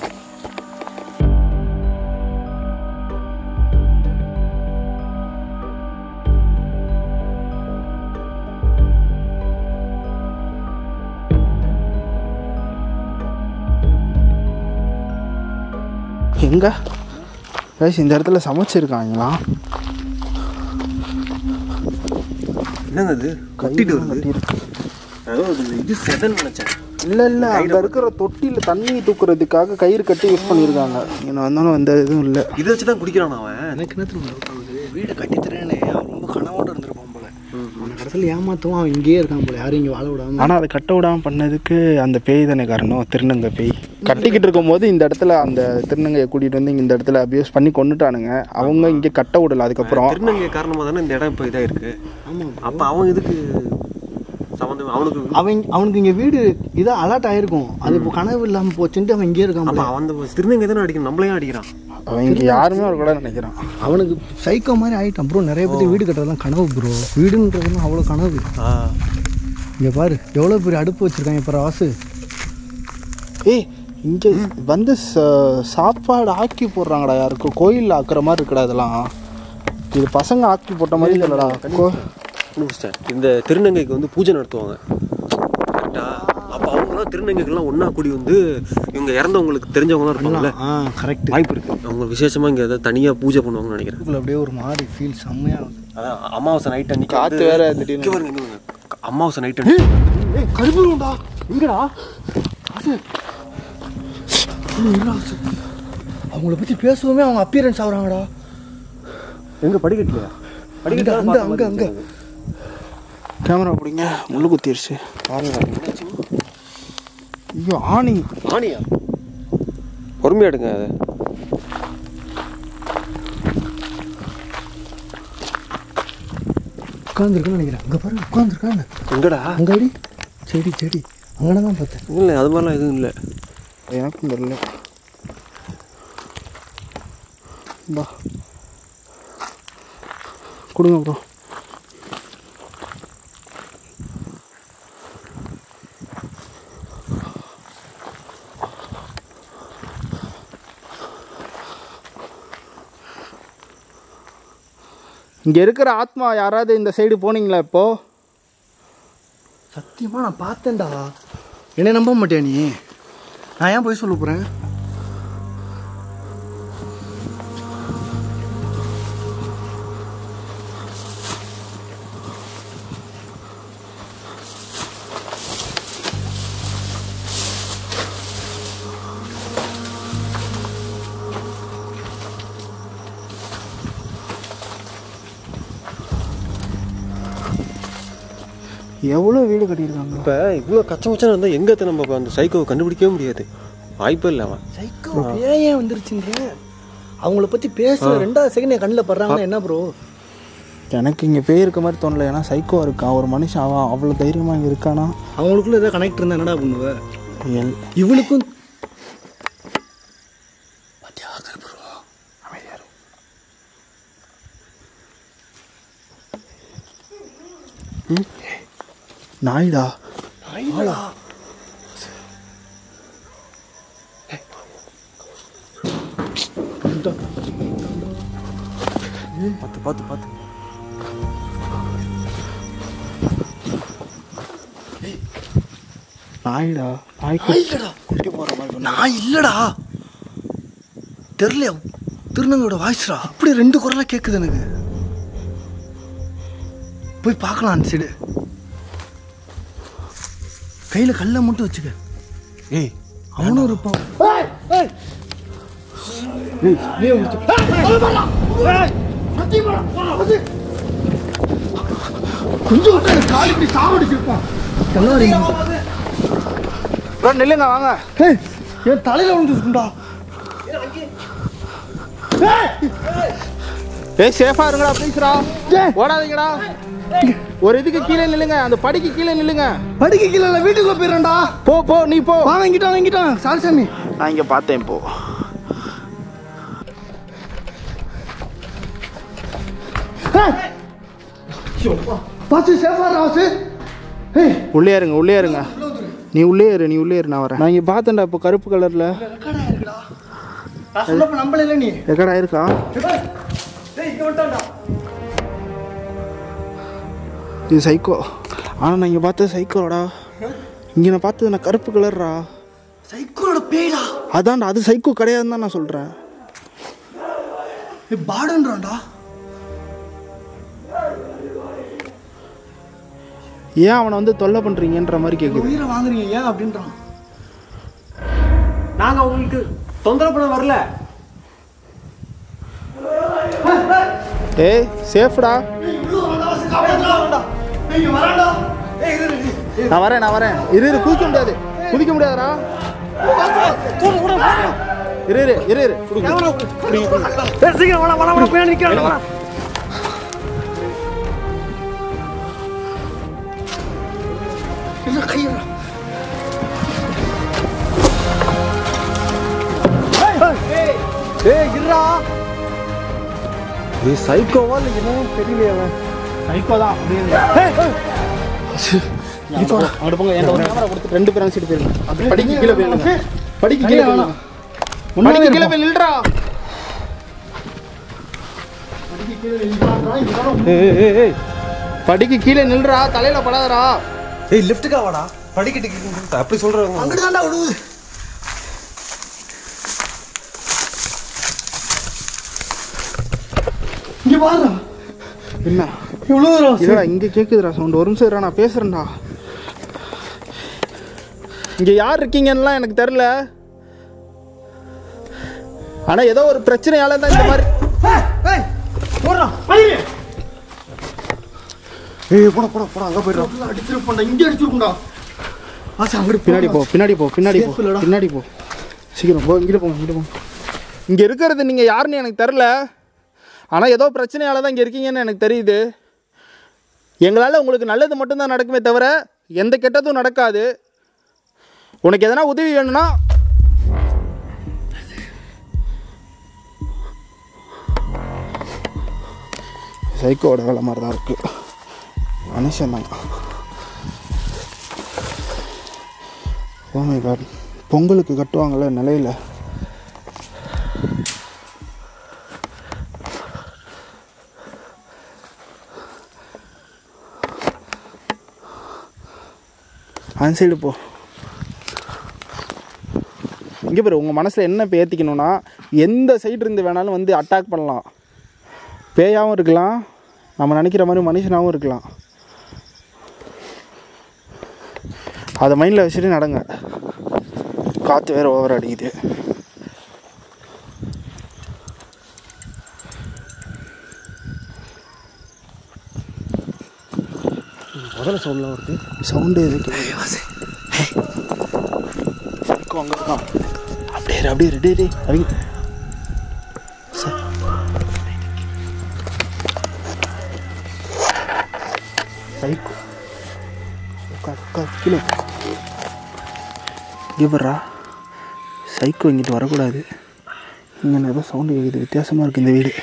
எங்க கைஸ் இந்த இடத்துல சமைச்சிருக்காங்களா என்னங்க அது கட்டிட்டு வருது ஏதோ அது இது செதன் நினைச்சேன் இல்லை இல்லை அங்கே இருக்கிற தொட்டியில் தண்ணி தூக்குறதுக்காக கயிறு கட்டி யூஸ் பண்ணியிருக்காங்க இங்கே வந்தாலும் எந்த இதுவும் இல்லை இதை வச்சு தான் குடிக்கிறான் அவன் எனக்கு என்ன தெரியும் வீடை கட்டி தரேனே அவன் ரொம்ப கனவோட இருந்திருப்பான் போல அவனை கடைசியில் ஏமாத்தவும் அவன் இங்கேயே இருக்கான் போல யாரும் இங்கே வாழ விடாம ஆனால் அதை கட்ட விடாமல் பண்ணதுக்கு அந்த பேய் தானே காரணம் திருநங்கை பேய் கட்டிக்கிட்டு இருக்கும்போது இந்த இடத்துல அந்த திருநங்கையை கூட்டிகிட்டு வந்து இங்க இந்த இடத்துல அபியூஸ் பண்ணி கொண்டுட்டானுங்க அவங்க இங்கே கட்ட விடல அதுக்கப்புறம் திருநங்கை காரணமாக தானே இந்த இடம் இப்போ இதாக இருக்கு ஆமாம் அப்போ அவன் இதுக்கு சம்மந்தம் அவனுக்கு அவன் அவனுக்கு இங்கே வீடு இதாக அலர்ட் ஆயிருக்கும் அது இப்போ கனவு இல்லாமல் போச்சுன்ட்டு அவன் இங்கேயே இருக்கான் அப்போ போல அவன் அந்த திருநங்கை தானே அடிக்கணும் நம்மளையும் அடிக்கிறான் அவன் இங்கே யாருமே அவர் கூட நினைக்கிறான் அவனுக்கு சைக்கோ மாதிரி ஆயிட்டான் ப்ரோ நிறைய பேர் வீடு கட்டுறதுலாம் கனவு ப்ரோ வீடுன்றதுலாம் அவ்வளோ கனவு ஆ இங்கே பாரு எவ்வளோ பெரிய அடுப்பு வச்சுருக்காங்க இப்போ ராசு ஏய் இங்கே வந்து ச- சாப்பாடு ஆக்கி போடுறாங்கடா யாருக்கும் கோயிலில் ஆக்குற மாதிரி இருக்குடா இதெல்லாம் இது பசங்க ஆக்கி போட்ட மாதிரி இல்லைடா கோ கண்டுபிடிச்சிட்டேன் இந்த திருநங்கைக்கு வந்து பூஜை நடத்துவாங்க கரெக்டா அப்போ அவங்களாம் திருநங்கைகள்லாம் ஒன்றா கூடி வந்து இவங்க இறந்தவங்களுக்கு தெரிஞ்சவங்களாம் இருப்பாங்கல்ல ஆ கரெக்ட் வாய்ப்பு இருக்கு அவங்க விசேஷமாக இங்கே ஏதாவது தனியாக பூஜை பண்ணுவாங்கன்னு நினைக்கிறேன் அப்படியே ஒரு மாதிரி ஃபீல் செம்மையாக அதான் அமாவாசை நைட் அன்னைக்கு காத்து வந்து- வேற இங்க திடீர்னு பாருங்க, இங்க பாருங்க. அமாவாசை நைட் அன்னைக்கு ஏய் கருப்புடா எங்கடா அது அவங்கள பற்றி பேசுவோமே அவங்க அப்பியரன்ஸ் ஆகுறாங்கடா எங்க படிக்கட்டுலையா அங்க அங்க அங்க அங்க கேமரா பிடிங்க முள்ளு குத்திருச்சு பாருங்க ஐயோ ஆணி ஆனியா பொறுமையா எடுங்க அது உட்காந்துருக்குன்னு நினைக்கிறேன் அங்கே பாரு உட்காந்துருக்காங்க எங்கடா அங்கே அடி செடி செடி அங்கே தான் பார்த்தேன் இல்லை அது மாதிரிலாம் எதுவும் இல்லை எனக்கும் தெரியல இந்தா கொடுங்க ப்ரோ இங்கே இருக்கிற ஆத்மா யாராவது இந்த சைடு போனீங்களா இப்போ சத்தியமாக நான் பார்த்தேன்டா என்னை நம்ப மாட்டியா நீ நான் ஏன் போய் சொல்ல போகிறேன் எவ்வளோ வீடு கட்டியிருக்காங்க இப்போ இவ்வளோ கச்சமச்சான இருந்தால் எங்கே நம்ம இப்ப அந்த சைக்கோவை கண்டுபிடிக்கவே முடியாது வாய்ப்பே இல்லை அவன் சைக்கோ ஏன் ஏன் வந்துருச்சுங்க அவங்கள பற்றி பேசுகிற ரெண்டாவது செகண்ட் என் கண்ணில் படுறாங்கன்னா என்ன ப்ரோ எனக்கு இங்கே பேய் இருக்க மாதிரி தோணல ஏன்னா சைக்கோ இருக்கான் ஒரு மனுஷன் அவன் அவ்வளோ தைரியமாக இங்கே இருக்கானா அவங்களுக்குள்ள ஏதாவது கனெக்ட் இருந்தால் என்னடா பண்ணுவ எல் இவனுக்கும் நாய்டா பார்த்து பார்த்து பார்த்து நாய்டா நாய் இல்லடா குட்டி போகிற மாதிரி நான் இல்லடா தெரியல திருநங்கையோட வாய்ஸ்டா அப்படி ரெண்டு குரலாக கேட்குது எனக்கு போய் பார்க்கலாம் அந்த சைடு கையில் கல்லை மட்டும் வச்சுக்க ஏய் அவனும் இருப்பான் கொஞ்சம் விட்டு எனக்கு கால் இப்படி சாவடிச்சிருப்பான் கண்ணாடி ப்ரோ நில்லுங்க வாங்க ஏய் என் தலையில விழுந்துருக்குண்டா ஏய் சேஃபா இருங்கடா ப்ளீஸ்டா ஏய். ஓடாதீங்கடா ஒரு இதுக்கு கீழே நில்லுங்க அந்த படிக்கு கீழே நில்லுங்க படிக்க கீழே இல்ல, வீட்டுக்குள்ள போயிடுறேன்டா போ போ நீ போ வா வாங்கிட்டான் வாங்கிட்டான் சாரி சாமி நான் இங்க பார்த்தேன் இப்போ பாத்து சேஃபா ராசு ஏய் உள்ளே இருங்க உள்ளே இருங்க நீ உள்ளே இரு நீ உள்ளே இரு நான் வரேன் நான் இங்க பார்த்தேன்டா இப்போ கருப்பு கலர்ல ரெக்கார்ட் ஆயிருக்குடா நான் சொல்லப்ப நம்பல இல்ல நீ ரெக்கார்ட் ஆயிருக்கா டேய் இங்க வந்துட்டான்டா இது சைக்கோ ஆனா நான் இங்க பார்த்த சைக்கோடா இங்க நான் பார்த்தது நான் கருப்பு கலர்ரா சைக்கோட பேய்டா அதான்டா அது சைக்கோ கிடையாதுன்னு தான் நான் சொல்றேன் ஏய் பாடுன்றான்டா ஏன் அவனை வந்து தொல்லை பண்றீங்கன்ற மாதிரி கேக்குது உயிரை வாங்குறீங்க ஏன் அப்படின்றான் நாங்க உங்களுக்கு தொந்தரவு பண்ண வரல ஏய் சேஃப்டா நீங்க வரான்டா நான் வரேன் நான் வரேன் இரு இரு குதிக்க முடியாது குதிக்க முடியாதுடா இரு இரு இரு இரு குடுங்க. சீக்கிரம் வர வர வர போய் நிக்கிறேன் இல்ல கையடா ஏய் இருடா நீ சைக்கோவா இல்லை என்னன்னு தெரியலையே அவன் சைக்கோ தான் அப்படியே இப்போ அங்கிட்டு போங்க என்கிட்ட ஒரு கேமரா கொடுத்து ரெண்டு பேரும் சீட்டு போயிருங்க படிக்க கீழே போயிருங்க படிக்க கீழே கையில போயிருங்க வேணாம். படிக்க கீழே போய் நில்றா ஏய் ஏய் ஏய் படிக்க கீழே நில்றா தலையில படாதடா ஏய் லிஃப்ட்டுக்கா வாடா படிக்கட்டு அப்படி சொல்றாங்க அங்கிட்டு தான்டா விடுவது இங்க பாருடா என்ன இவ்வளவு தூரம் இல்லடா இங்க கேக்குதுடா சவுண்ட் ஒரு நிமிஷம் இருடா, நான் பேசுறேன்டா இங்க யார் இருக்கீங்கன்னுலாம் எனக்கு தெரியல ஆனா ஏதோ ஒரு பிரச்சனையால தான் இந்த மாதிரி ஏய் போடுறா பையன் ஏய் போடா போடா போடா அங்க போயிடுறோம் அடிச்சிருப்போம்டா இங்க அடிச்சிருப்போம்டா ஆசை அங்கிட்டு பின்னாடி போ பின்னாடி போ பின்னாடி போ Safe இல்லடா. பின்னாடி போ சீக்கிரம் போ இங்கிட்டு போங்க இங்கிட்டு போங்க இங்க இருக்கிறது நீங்க யாருன்னு எனக்கு தெரில ஆனா ஏதோ பிரச்சனையால தான் இங்க இருக்கீங்கன்னு எனக்கு தெரியுது எங்களால் உங்களுக்கு நல்லது மட்டும்தான் நடக்குமே தவிர எந்த கெட்டதும் நடக்காது உனக்கு எதனா உதவி வேணும்னா சைக்கோட வேலை மாதிரி தான் இருக்கு மனுஷன் தான் ஓ மை காட் பொங்கலுக்கு கட்டுவாங்கல்ல நிலையில அந்த சைடு போ இங்கே பாரு உங்கள் மனசில் என்ன இப்போ ஏற்றிக்கணும்னா எந்த சைடு இருந்து வேணாலும் வந்து அட்டாக் பண்ணலாம் பேயாகவும் இருக்கலாம் நம்ம நினைக்கிற மாதிரி மனுஷனாகவும் இருக்கலாம் அதை மைண்டில் வச்சுட்டு நடங்க காற்று வேறு ஓவர் அடிக்குது முதல்ல சவுண்ட்லாம் வருது சவுண்டு எதுக்கு சைக்கோ அங்கே இருக்கான் அப்படியே இரு, அப்படியே ரெடி டே அவங்க சைக்கோ உட்கார் உட்கார் கீழே இங்கே வர்றா சைக்கோ இங்கிட்டு வரக்கூடாது இங்கே ஏதோ சவுண்டு கேட்குது வித்தியாசமாக இருக்குது இந்த வீடு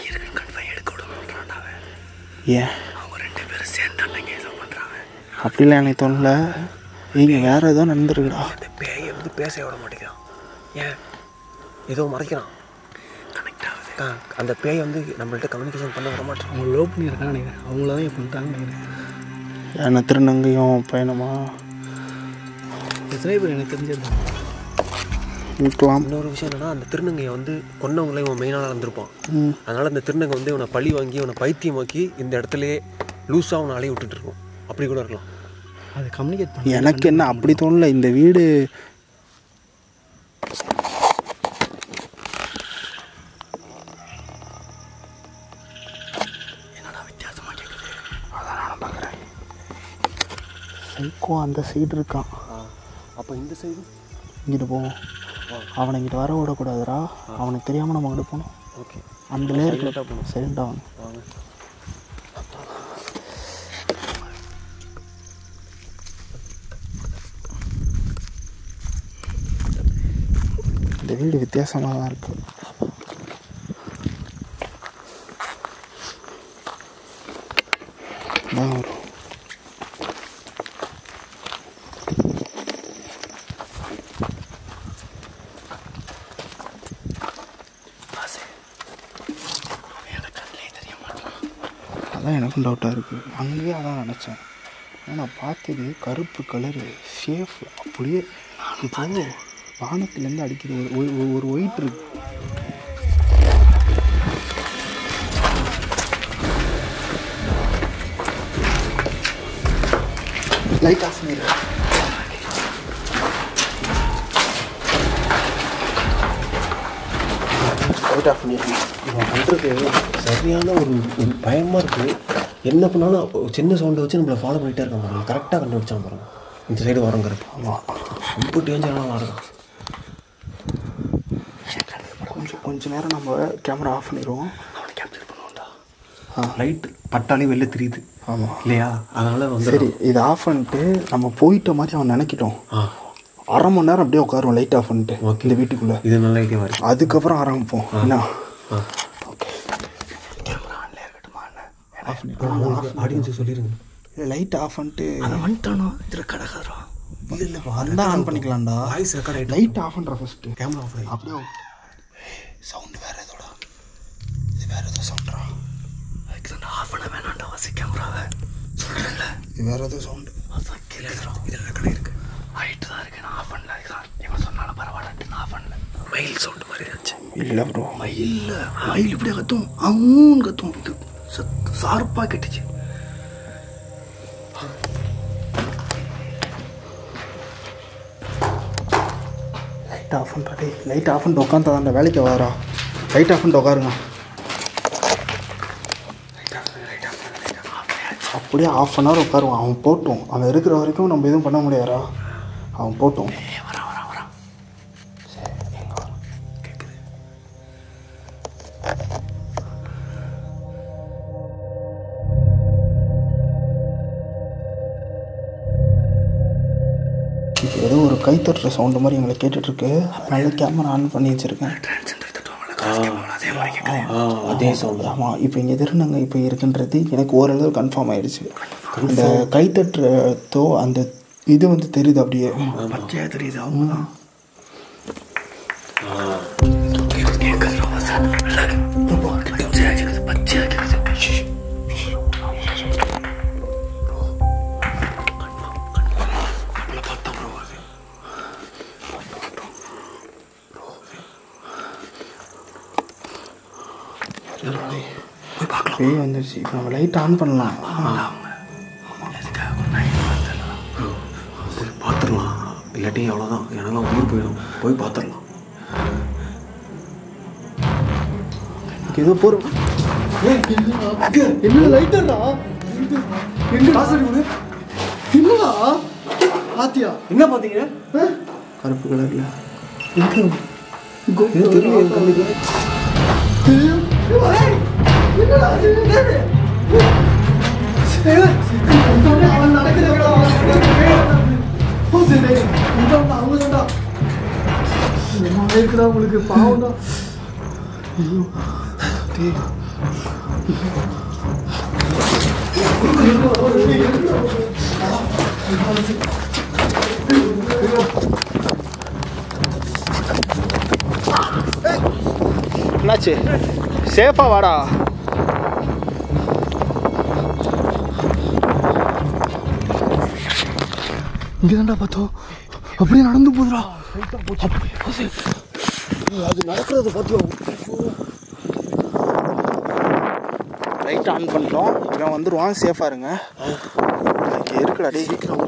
ஏன் அப்படிலாம் எனக்கு தோணல இங்கே வேற ஏதோ நடந்துருக்குடா அந்த பேயை வந்து பேச விட மாட்டேங்கிறான் ஏன் ஏதோ மறைக்கிறான் அக்கா, அந்த பேய் வந்து நம்மள்ட்ட கம்யூனிகேஷன் பண்ண விட மாட்டேன் அவங்க லவ் பண்ணியிருக்காங்க நினைக்கிறேன் அவங்கள தான் இப்போ பண்ணிட்டாங்கன்னு நினைக்கிறேன் என்ன திருநங்கையும் பயணமா எத்தனை பேர் எனக்கு தெரிஞ்சது இருக்கலாம் இன்னொரு விஷயம் என்னன்னா அந்த திருநங்கையை வந்து கொன்னவங்களே இவன் மெயினாக இருந்திருப்பான் ம். அதனால அந்த திருநங்கை வந்து இவனை பழி வாங்கி இவனை பைத்தியமாக்கி இந்த இடத்துலயே லூஸாக அவனை அலைய விட்டுட்டு இருக்கும் அப்படி கூட இருக்கலாம் அது கம்யூனிகேட் பண்ண எனக்கு என்ன அப்படி தோணல இந்த வீடு அதான் நானும் பார்க்குறேன் சைக்கோ அந்த சைடு இருக்கான் அப்போ இந்த சைடு இங்கிட்டு போவோம் அவனை இங்கிட்டு வர விடக்கூடாதுடா அவனுக்கு தெரியாமல் நம்ம அங்கிட்டு போகணும் ஓகே அந்த லேயருக்கு போகணும் சைலண்டாக அவனு வாங்க இந்த வீடு வித்தியாசமாக தான் இருக்கு தான் வரும் அதான் எனக்கும் டவுட்டாக இருக்குது அங்கேயே அதான் நினச்சேன் ஏன்னா பார்த்தது கருப்பு கலரு சேஃப் அப்படியே இப்போ வானத்துலேருந்து அடிக்கிற ஒரு ஒரு- ஒரு- ஒரு ஒயிட் இருக்கு லைட் ஆஃப் பண்ணிடு லைட் ஆஃப் பண்ணிடுங்க இவன் பண்ணுறது சரியான ஒரு ஒரு பயமாக இருக்குது என்ன பண்ணாலும் ஒரு சின்ன சவுண்டை வச்சு நம்மளை ஃபாலோ பண்ணிகிட்டே இருக்க பாருங்க கரெக்டாக கண்டுபிடிச்சான் பாருங்க இந்த சைடு வரங்கிறது ஆமாம் ரொம்ப டேஞ்சரான இருக்கும் கொஞ்சம் கொஞ்ச நேரம் நம்ம கேமரா ஆஃப் பண்ணிடுவோம் அவனை கேப்சர் பண்ணுவோம்டா லைட் பட்டாலே வெளில தெரியுது ஆமாம் இல்லையா அதனால வந்து சரி இதை ஆஃப் பண்ணிட்டு நம்ம போயிட்ட மாதிரி அவன் நினைக்கிட்டோம் ஆ அரை மணி நேரம் அப்படியே உட்காருவோம் லைட் ஆஃப் பண்ணிட்டு Okay. இந்த வீட்டுக்குள்ளே இது நல்ல ஐடியாவாக இருக்கு அதுக்கப்புறம் ஆரம்பிப்போம் என்ன ஆ ஓகே கேமரா ஆன்ல இருக்கட்டுமா ஆஃப் பண்ணிட்டு ஆடியன்ஸை சொல்லிடுங்க லைட் ஆஃப் பண்ணிட்டு வந்துட்டானோ இதில் கடகாரம் இல்லை இல்லை வந்தால் ஆன் பண்ணிக்கலாம்டா வாய்ஸ் ரெக்கார்ட் ஆகிட்டு லைட் ஆஃப் பண்ணுற ஃபஸ்ட்டு கேமரா ஆஃப் ஆகி அப்படியே சவுண்டு வேற ஏதோடா இது வேற ஏதோ சவுண்டா அதுக்கு ஆஃப் பண்ண வேணாம்டா வாசி கேமராவை சொல்கிறேன்ல இது வேற ஏதோ சவுண்டு அதான் கேட்குறோம் இதில் ரெக்கார்ட் இருக்கு ஹைட்டு தான் இருக்கு நான் ஆஃப் பண்ணல இதுதான் இவன் சொன்னாலும் பரவாயில்லன்ட்டு நான் ஆஃப் பண்ணல மயில் சவுண்டு மாதிரி இருந்துச்சு இல்லை ப்ரோ மயில் மயில் இப்படியே கத்தும் அவன் கத்தும் இது சத்து சார்பாக கெட்டுச்சு லைட் ஆஃப் பண்ணுறா டேய் லைட் ஆஃப் பண்ணிட்டு உட்காந்தா அந்த வேலைக்கு வாரா லைட் ஆஃப் பண்ணிட்டு உட்காருங்க அப்படியே ஆஃப் அன் ஹவர் உட்காருவான் அவன் போட்டும் அவன் இருக்கிற வரைக்கும் நம்ம எதுவும் பண்ண முடியாதா அவன் போட்டும் வரான் வரான் வரான் சரி எங்க வரான் கேட்குது இப்போ ஏதோ ஒரு கை தட்டுற சவுண்டு மாதிரி எங்களை கேட்டுட்ருக்கு நல்ல கேமரா ஆன் பண்ணி வச்சுருக்கேன் ட்ரான்ஸ்ஜெண்டர் தட்டுவாங்கல்ல காசு கேட்பாங்களா அதே மாதிரி கேட்குது அதே சவுண்டு ஆமாம் இப்போ இங்கே திருநங்கை இப்போ இருக்குன்றது எனக்கு ஓரளவு கன்ஃபார்ம் ஆயிடுச்சு அந்த கை தட்டுறதோ அந்த இது வந்து தெரியுது அப்படியே பச்சையாக தெரியுது அவங்க தான் கேட்குது ரொம்ப பச்சையாக கேட்குது பச்சையாக கேட்குது போய் பார்க்கலாம் பேய் வந்துருச்சு இப்போ நம்ம லைட் ஆன் பண்ணலாம் போய் பார்த்துடலாம் இல்லாட்டி அவ்வளோதான் எனக்கெல்லாம் உயிர் போயிடும் போய் பார்த்துடலாம் ஏதோ போகிறோம் என்ன லைட்டா எங்க காசு என்னடா ஆத்தியா என்ன பார்த்தீங்க கருப்பு கலர்ல தெரியும் என் கண்ணுக்கு உங்களுக்கு பாவம் என்னாச்சு சேஃபா வாடா இங்கே தான்டா பார்த்தோம் அப்படியே நடந்து போதுடா அது நடக்கிறது பார்த்தியோம் லைட் ஆன் பண்ணிட்டோம் இவன் வந்துடுவான் சேஃபாக இருங்க இங்கே இருக்குடா டேய் சீக்கிரம்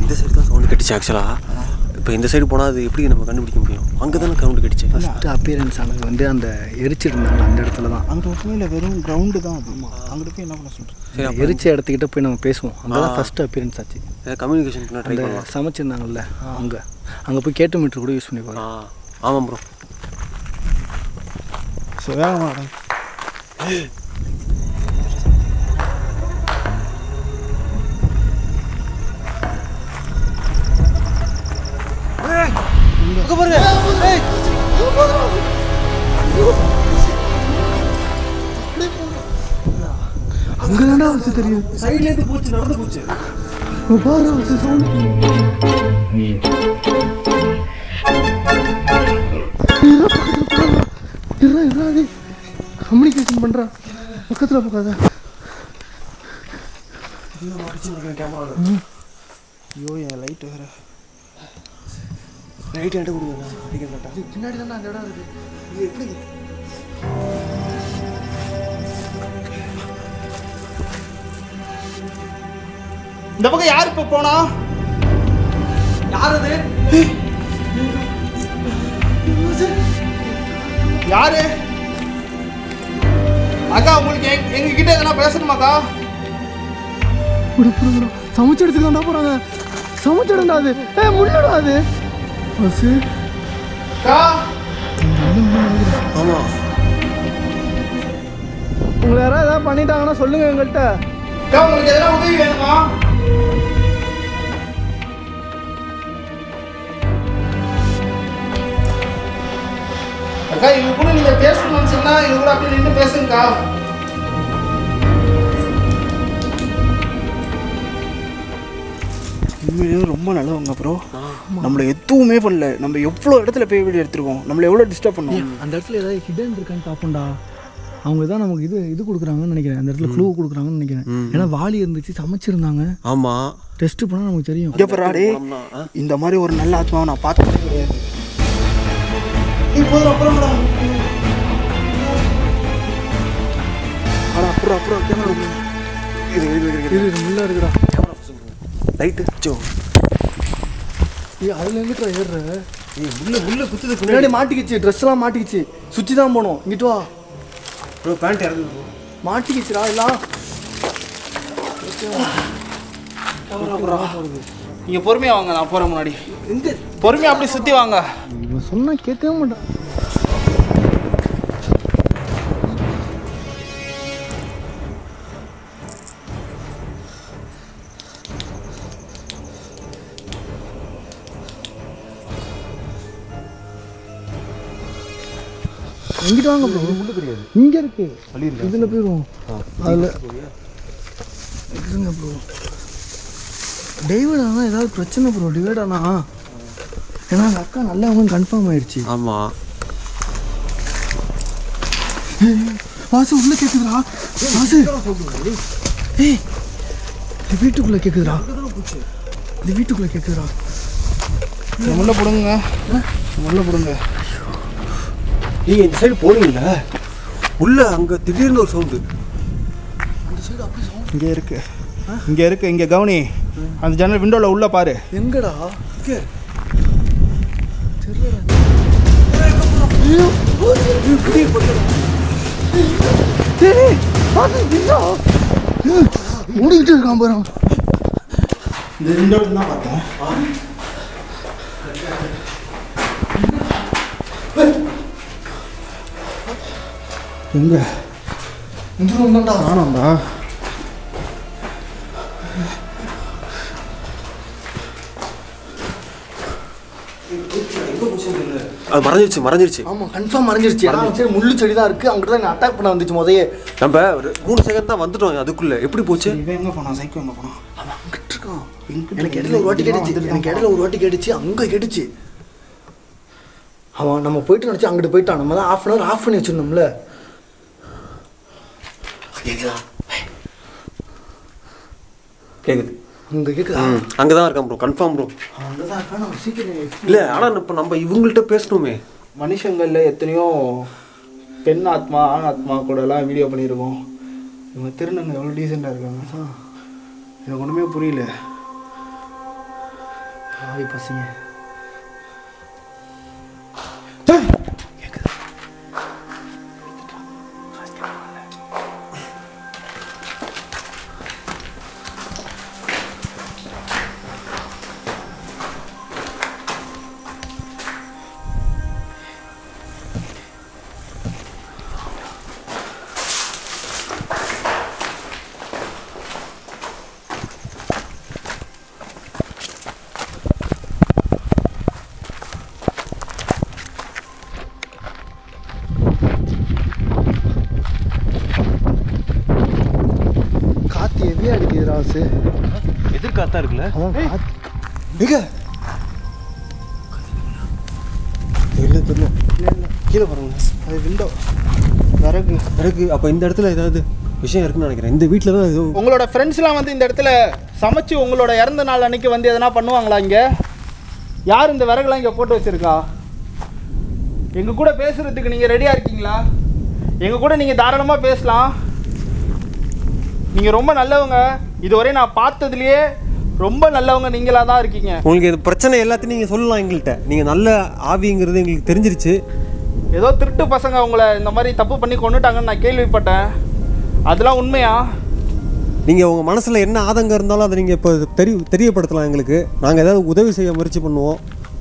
இந்த சைடு தான் சவுண்டு கட்டிச்சு ஆக்சுவலாக இப்போ இந்த சைடு போனால் அது எப்படி நம்ம கண்டுபிடிக்க முடியும் அங்கே தானே சவுண்டு கட்டிச்சு ஃபஸ்ட்டு அப்பியரன்ஸ் ஆனது வந்து அந்த எரிச்சிருந்தாங்க அந்த இடத்துல தான் அங்கே ஒன்றுமே இல்லை வெறும் கிரவுண்டு தான் அது அங்கிட்டு போய் என்ன பண்ண சொல்கிறேன் சரி அந்த எரிச்ச இடத்துக்கிட்ட போய் நம்ம பேசுவோம் அங்கே தான் ஃபஸ்ட்டு அப்பியரன்ஸ் ஆச்சு ஏதாவது கம்யூனிகேஷன் பண்ண ட்ரை அந்த பண்ணலாம் சமைச்சிருந்தாங்கல்ல அங்கே அங்கே போய் கேட்டு மீட்டர் கூட யூஸ் பண்ணி ஆ பாருங்க ஆமாம் ப்ரோ ஸோ வேகமாக அங்கே பாருங்க ஏய் அங்கே தானே வச்சு தெரியும் சைட்லேருந்து போச்சு நடந்து போச்சு பாரு வச்சு சவுண்ட் கம்யூனிகேஷன் பண்ணுறா பக்கத்தில் போகாத ஐயோ என் லைட் வேறு ரைட் என்கிட்ட கொடுங்க அடிக்க மாட்டேன் பின்னாடி தானே அந்த இடம் இருக்கு இது எப்படி இந்த பக்கம் யார் இப்போ போனா யார் அது யாரு அக்கா உங்களுக்கு எங்க எங்க கிட்ட எதனா பேசணுமாக்கா விடு விடு விடு சமைச்ச இடத்துக்கு தான்டா போகிறாங்க சமைச்ச இடம்டா அது ஏ முள்ளடா அது பஸ்ஸு அக்கா ஆமாம் உங்களை யாராவது ஏதாவது பண்ணிட்டாங்கன்னா சொல்லுங்க எங்கள்கிட்ட அக்கா உங்களுக்கு எதனா உதவி வேணுமா அக்கா இவங்க கூட நீங்க பேசணும்னு சொன்னா இவங்க கூட அப்படியே நின்று பேசுங்கக்கா உண்மையிலேயே ரொம்ப நல்லவங்க ப்ரோ நம்மளை எதுவுமே பண்ணல நம்ம எவ்வளோ இடத்துல போய் வீடியோ எடுத்திருக்கோம் நம்மளை எவ்வளோ டிஸ்டர்ப் பண்ணுவோம் அந்த இடத்துல ஏதாவது ஹிடன் இருக்கான்னு பார்ப்போம்டா அவங்க தான் நமக்கு இது இது கொடுக்குறாங்கன்னு நினைக்கிறேன் அந்த இடத்துல க்ளூ கொடுக்குறாங்கன்னு நினைக்கிறேன் ஏன்னா வாளி இருந்துச்சு சமைச்சிருந்தாங்க ஆமாம் டெஸ்ட் பண்ணால் நமக்கு தெரியும் இங்கே போறாடே இந்த மாதிரி ஒரு நல்ல ஆத்மாவை நான் பார்த்ததே கிடையாது இப்போ அப்புறம் அடா அப்புறம் அப்புறம் கேமரா இது இது இது இரு இரு, முள்ளா இருக்குடா லைட்டு சோ ஏய் அதில் எங்கிட்ட ஏறுற ஏய் முள்ளு முள்ளு குத்துது பின்னாடி மாட்டிக்கிச்சு ட்ரெஸ் எல்லாம் மாட்டிக்கிச்சு சுற்றி தான் போனோம் இங்கிட்டு வா ப்ரோ பேண்ட் இறங்குது bro. மாட்டிக்கிச்சுடா எல்லாம் நீங்க பொறுமையா வாங்க நான் போறேன் முன்னாடி எங்க பொறுமையா அப்படி சுத்தி வாங்க இவன் சொன்னா கேட்கவே மாட்டான் எங்கிட்ட வாங்க ப்ரோ முள்ளு கிடையாது இங்க இருக்கு வழி இருக்கா? இதுல போயிடுவோம் அதுல இருங்க ப்ரோ டேவிட் ஆனால் ஏதாவது பிரச்சனை ப்ரோ டிவைட் ஆனா ஏன்னா அந்த அக்கா நல்லவங்க கன்ஃபார்ம் ஆயிடுச்சு ஆமாம் வாசு உள்ள கேக்குதுடா வாசு ஏய் இது வீட்டுக்குள்ள கேக்குதுடா இது வீட்டுக்குள்ள கேக்குதுடா முள்ள போடுங்க முள்ள போடுங்க நீங்கள் இந்த சைடு போனீங்கல்ல உள்ள அங்கே திடீர்னு ஒரு சவுண்டு இங்கே இருக்கு இங்க இருக்கு இங்க கவனி அந்த ஜன்னல் விண்டோல உள்ள பாரு எங்கடா மூடிக்கிட்டு இருக்கான் பாரு அவன். இந்த விண்டோல தான் பார்த்தேன் எங்க இந்த ரூம் தான்டா ஆனாம்டா அது மறைஞ்சிருச்சு மறைஞ்சிருச்சு ஆமா கன்ஃபார்ம் மறைஞ்சிருச்சு ஏன்னா சரி முள்ளு செடி தான் இருக்கு அங்கிட்ட தான் அட்டாக் பண்ண வந்துச்சு முதையே நம்ம ஒரு மூணு செகண்ட் தான் வந்துட்டோம் அதுக்குள்ள எப்படி போச்சு இவன் எங்க போனான் சைக்கோ எங்க போனான் அவன் அங்கிட்டு இருக்கான் எனக்கு இடையில ஒரு வாட்டி கேட்டுச்சு எனக்கு இடையில ஒரு வாட்டி கேட்டுச்சு அங்க கேட்டுச்சு அவன் நம்ம போயிட்டு நினச்சி அங்கிட்டு போயிட்டான் நம்ம தான் ஆஃப் அன் ஹவர் ஆஃப் பண்ணி வச்சிருந்தோம்ல கேக்குதா கேக்குது அங்க கேக்குதா ம் அங்கே தான் இருக்கான் ப்ரோ கன்ஃபார்ம் ப்ரோ அவன் அங்கதான் இருக்கான் நம்ம சீக்கிரம் இல்லை ஆனால் இப்போ நம்ம இவங்கள்ட்ட பேசணுமே மனுஷங்கள்ல எத்தனையோ பெண் ஆத்மா ஆண் ஆத்மா கூட எல்லாம் வீடியோ பண்ணியிருக்கோம் இவங்க திருநங்க எவ்வளோ டீசெண்டாக இருக்காங்க எனக்கு ஒன்றுமே புரியல பாவி பசங்க காத்து ஹெவியாக அடிக்குது ராசு எதிர்காத்தா இருக்குல்ல அதான் காத்து மிக தெரியல தெரியல இல்லை இல்லை கீழே பாருங்க அது விண்டோ விறகு இருக்கு அப்போ இந்த இடத்துல ஏதாவது விஷயம் இருக்குன்னு நினைக்கிறேன் இந்த வீட்டில் தான் ஏதோ உங்களோட ஃப்ரெண்ட்ஸ்லாம் வந்து இந்த இடத்துல சமைச்சு உங்களோட இறந்த நாள் அன்னைக்கு வந்து எதனா பண்ணுவாங்களா இங்கே யார் இந்த விறகுலாம் இங்கே போட்டு வச்சிருக்கா எங்கள் கூட பேசுறதுக்கு நீங்கள் ரெடியாக இருக்கீங்களா எங்கள் கூட நீங்கள் தாராளமாக பேசலாம் நீங்கள் ரொம்ப நல்லவங்க இதுவரை நான் பார்த்ததுலேயே ரொம்ப நல்லவங்க நீங்களாக தான் இருக்கீங்க உங்களுக்கு இந்த பிரச்சனை எல்லாத்தையும் நீங்கள் சொல்லலாம் எங்கள்கிட்ட நீங்கள் நல்ல ஆவிங்கிறது எங்களுக்கு தெரிஞ்சிருச்சு ஏதோ திருட்டு பசங்க உங்களை இந்த மாதிரி தப்பு பண்ணி கொண்டுட்டாங்கன்னு நான் கேள்விப்பட்டேன் அதெல்லாம் உண்மையா நீங்கள் உங்கள் மனசில் என்ன ஆதங்கம் இருந்தாலும் அதை நீங்கள் இப்போ தெரிய தெரியப்படுத்தலாம் எங்களுக்கு நாங்கள் ஏதாவது உதவி செய்ய முயற்சி பண்ணுவோம்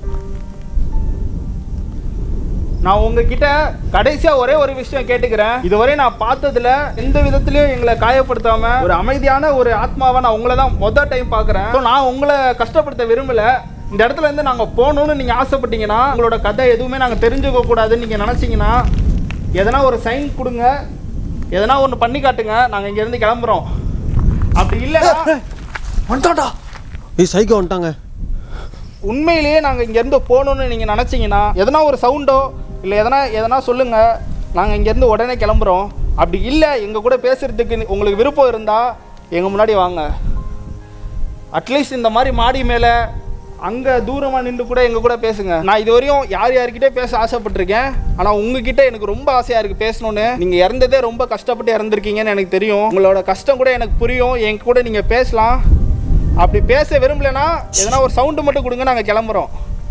நான் உங்ககிட்ட கடைசியா ஒரே ஒரு விஷயம் கேட்டுக்கிறேன் இதுவரை நான் பார்த்ததுல எந்த விதத்திலயும் எங்களை காயப்படுத்தாம ஒரு அமைதியான ஒரு ஆத்மாவை நான் உங்களை தான் மொதல் டைம் பார்க்குறேன் ஸோ நான் உங்களை கஷ்டப்படுத்த விரும்பல இந்த இடத்துல இருந்து நாங்கள் போகணும்னு நீங்கள் ஆசைப்பட்டீங்கன்னா உங்களோட கதை எதுவுமே நாங்கள் தெரிஞ்சுக்க கூடாதுன்னு நீங்கள் நினச்சிங்கன்னா எதனா ஒரு சைன் கொடுங்க எதனா ஒன்று பண்ணி காட்டுங்க நாங்கள் இங்கேருந்து கிளம்புறோம் அப்படி இல்லைன்னா வந்துட்டான்டா ஏய் சைக்கோ வந்துட்டாங்க உண்மையிலேயே நாங்கள் இங்கேருந்து போகணுன்னு நீங்கள் நினச்சிங்கன்னா எதனா ஒரு சவுண்டோ இல்லை எதனா எதனா சொல்லுங்கள் நாங்கள் இங்கேருந்து உடனே கிளம்புறோம் அப்படி இல்லை எங்கள் கூட பேசுகிறதுக்கு உங்களுக்கு விருப்பம் இருந்தால் எங்கள் முன்னாடி வாங்க அட்லீஸ்ட் இந்த மாதிரி மாடி மேலே அங்கே தூரமாக நின்று கூட எங்கள் கூட பேசுங்க நான் இது வரையும் யார் யார்கிட்டே பேச ஆசைப்பட்டிருக்கேன் ஆனால் உங்ககிட்ட எனக்கு ரொம்ப ஆசையாக இருக்குது பேசணுன்னு நீங்கள் இறந்ததே ரொம்ப கஷ்டப்பட்டு இறந்துருக்கீங்கன்னு எனக்கு தெரியும் உங்களோட கஷ்டம் கூட எனக்கு புரியும் என் கூட நீங்கள் பேசலாம் அப்படி பேச விரும்பலைன்னா எதனா ஒரு சவுண்டு மட்டும் கொடுங்க நாங்கள் கிளம்புறோம்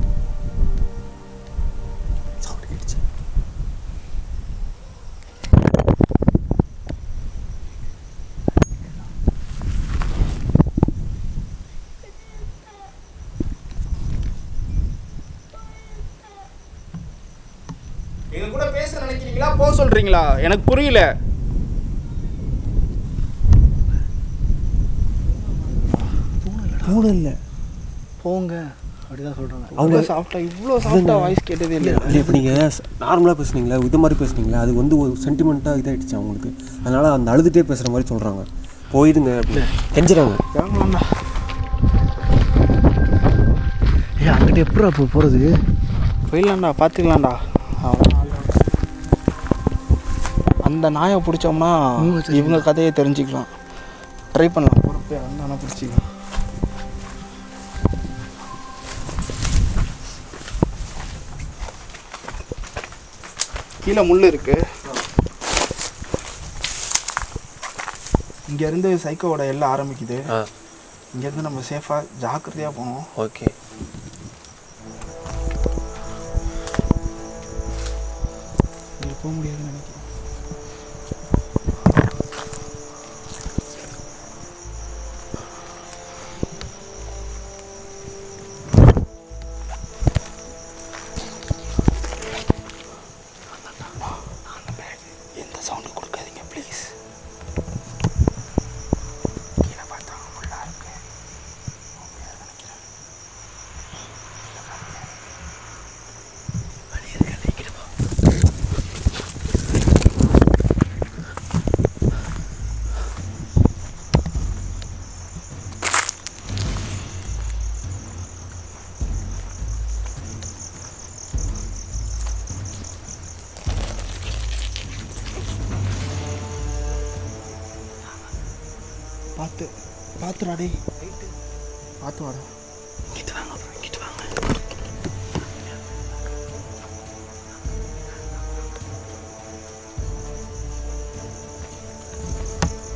எங்க கூட பேச நினைக்கிறீங்களா போக சொல்றீங்களா எனக்கு புரியல பூனை இல்லை போங்க அப்படிதான் சொல்கிறாங்க அவங்க- அவங்க சாஃப்டா இவ்வளோ சாஃப்டா வாய்ஸ் கேட்டதே இல்லை இல்லை இப்போ நீங்கள் நார்மலாக பேசுனீங்களா இது மாதிரி பேசுனீங்களா அது வந்து ஒரு சென்டிமெண்ட்டாக இதாகிடுச்சு அவங்களுக்கு அதனால் அந்த அழுதுகிட்டே பேசுகிற மாதிரி சொல்கிறாங்க போயிடுங்க அப்படி கெஞ்சுறாங்க கிளம்பலாம்டா ஏ அங்கிட்ட எப்படா இப்போ போகிறது போயிடலாம்டா பார்த்துக்கலாம்டா அவன் அந்த நாயை பிடிச்சோம்னா இவங்க தெரிஞ்சுக்கலாம். இவங்க கதையை தெரிஞ்சுக்கலாம் ட்ரை பண்ணலாம் பொறுப்பே வந்தானா பிடிச்சிக்கலாம் கீழே முள் இருக்கு இங்கேருந்து சைக்கோவோட எல்லாம் ஆரம்பிக்குது ஆ இங்கேருந்து நம்ம சேஃபாக ஜாக்கிரதையாக போகணும் ஓகே இங்கே போக முடியாதுன்னு நினைக்கிறேன் எந்த சவுண்டு கொடுக்காதீங்க ப்ளீஸ் கீழே பார்த்தா முள்ளா இருக்கு பார்த்து பார்த்துடா டேய் பார்த்து வாடா இங்கிட்டு வாங்க bro, இங்கிட்டு வாங்க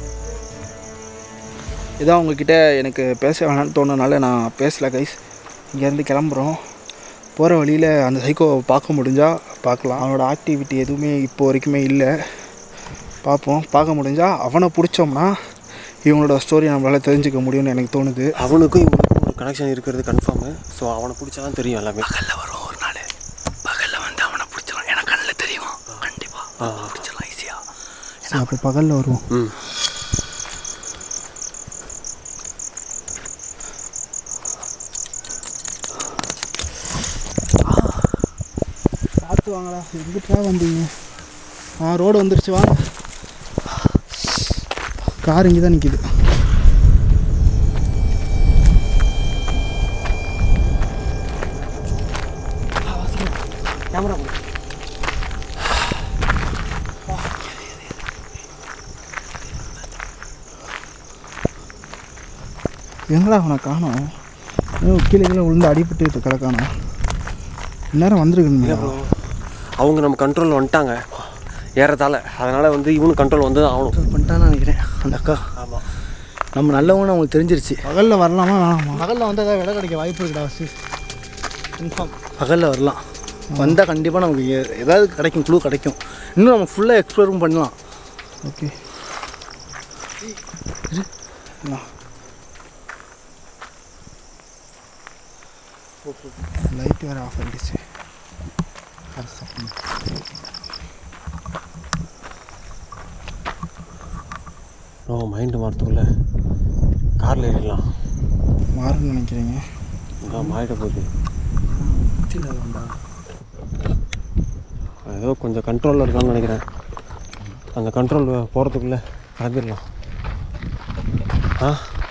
இதான் உங்ககிட்ட எனக்கு பேச வேணாம்னு தோணுனால நான் பேசல கைஸ் இங்கேருந்து கிளம்புறோம் போகிற வழியில் அந்த சைக்கோவை பார்க்க முடிஞ்சால் பார்க்கலாம் அவனோட ஆக்டிவிட்டி எதுவுமே இப்போ வரைக்குமே இல்லை பார்ப்போம் பார்க்க முடிஞ்சால் அவனை பிடிச்சோம்னா இவங்களோட ஸ்டோரி நம்மளால் தெரிஞ்சுக்க முடியும்னு எனக்கு தோணுது அவனுக்கும் இவனுக்கும் ஒரு கனெக்ஷன் இருக்கிறது கன்ஃபார்மு ஸோ அவனை பிடிச்சா தான் தெரியும் எல்லாமே பகலில் வரும் ஒரு நாள் பகலில் வந்து அவனை பிடிச்சிடலாம் எனக்கு கண்ணில் தெரியும் கண்டிப்பாக பிடிச்சிடலாம் ஈஸியாக சரி அப்போ பகலில் வருவோம் ம் பார்த்து வாங்கடா எங்கிட்டா வந்தீங்க ஆ ரோடு வந்துருச்சு வாங்க கார் இங்கே தான் நிற்கிது கேமரா எங்கடா அவனை காணோம் ஏதோ கீழே கீழே விழுந்து அடிபட்டு கிடக்கானோ இந்நேரம் வந்திருக்கணுங்களா அவங்க நம்ம கண்ட்ரோல் வந்துட்டாங்க ஏறத்தால அதனால் வந்து இவனும் கண்ட்ரோல் வந்து ஆகணும் பண்ணிட்டான்னு நினைக்கிறேன் அந்த அக்கா ஆமாம் நம்ம நல்லவன்னு அவங்களுக்கு தெரிஞ்சிருச்சு பகலில் வரலாமா வேணாமா பகலில் வந்து ஏதாவது விலை கிடைக்க வாய்ப்பு இருக்குடா சி கன்ஃபார்ம் பகலில் வரலாம் வந்தால் கண்டிப்பாக நமக்கு எ- ஏதாவது கிடைக்கும் க்ளூ கிடைக்கும் இன்னும் நம்ம ஃபுல்லாக எக்ஸ்ப்ளோரும் பண்ணலாம் ஓகே லைட் வேறு ஆஃப் ஆகிடுச்சு நம்ம மைண்டு மாறத்துக்குள்ள காரில் ஏறிடலாம் மாறுன்னு நினைக்கிறீங்க அதான் மாறிட போகுது ஏதோ கொஞ்சம் கண்ட்ரோலில் இருக்கான்னு நினைக்கிறேன் அந்த கண்ட்ரோல் போகிறதுக்குள்ளே கிளம்பிடலாம் ஆ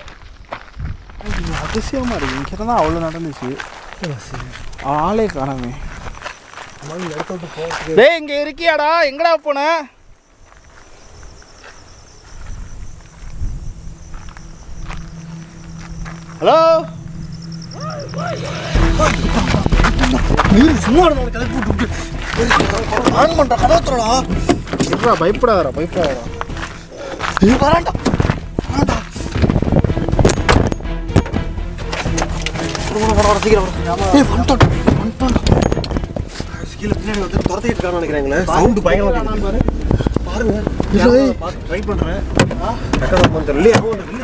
அதிசயமாக இருக்கு இங்கே தான் அவ்வளோ நடந்துச்சு ஆளே காணாமே டேய் இங்கே இருக்கியாடா எங்கடா போன ஹலோ சும்மா இருந்தவங்க கிளப்பி விட்டு ஆன் பண்ணுற கதவுத்துறடா இருடா பயப்படாதடா பயப்படாதடா இது வராண்டா வராண்டா சீக்கிரம் ஏய் வந்துட்டோம் வந்துட்டோம் கீழே பின்னாடி வந்து துரத்திட்டு இருக்கான்னு நினைக்கிறேங்களே சவுண்டு பயங்கரமாக பாரு பாருங்க இல்லை. ட்ரை பண்ணுறேன் ரெக்கார்ட் பண்ணுறேன் இல்லையா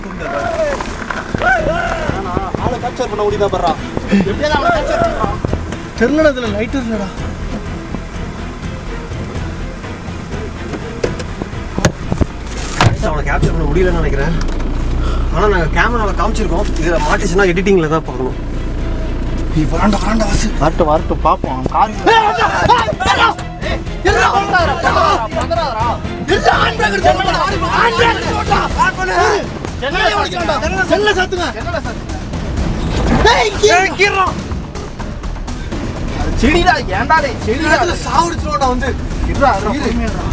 ஆளை கேப்சர் பண்ண முடியுதா பர்றா தெரியலடா இதில் லைட் இல்லைடா அவனை கேப்சர் பண்ண முடியலன்னு நினைக்கிறேன் ஆனால் நாங்கள் கேமராவில் காமிச்சிருக்கோம் இதில் மாட்டிச்சுன்னா எடிட்டிங்கில் தான் பார்க்கணும் நீ வராண்டா வராண்டா வாசு வரட்டும் வரட்டும் பார்ப்போம் கார் செல்ல சாத்துங்க செடிடா ஏன்டா டேய் செடிடா சாவடிச்சிருவோம்டா வந்து இருடா இருடா, பொறுமையா இருடா.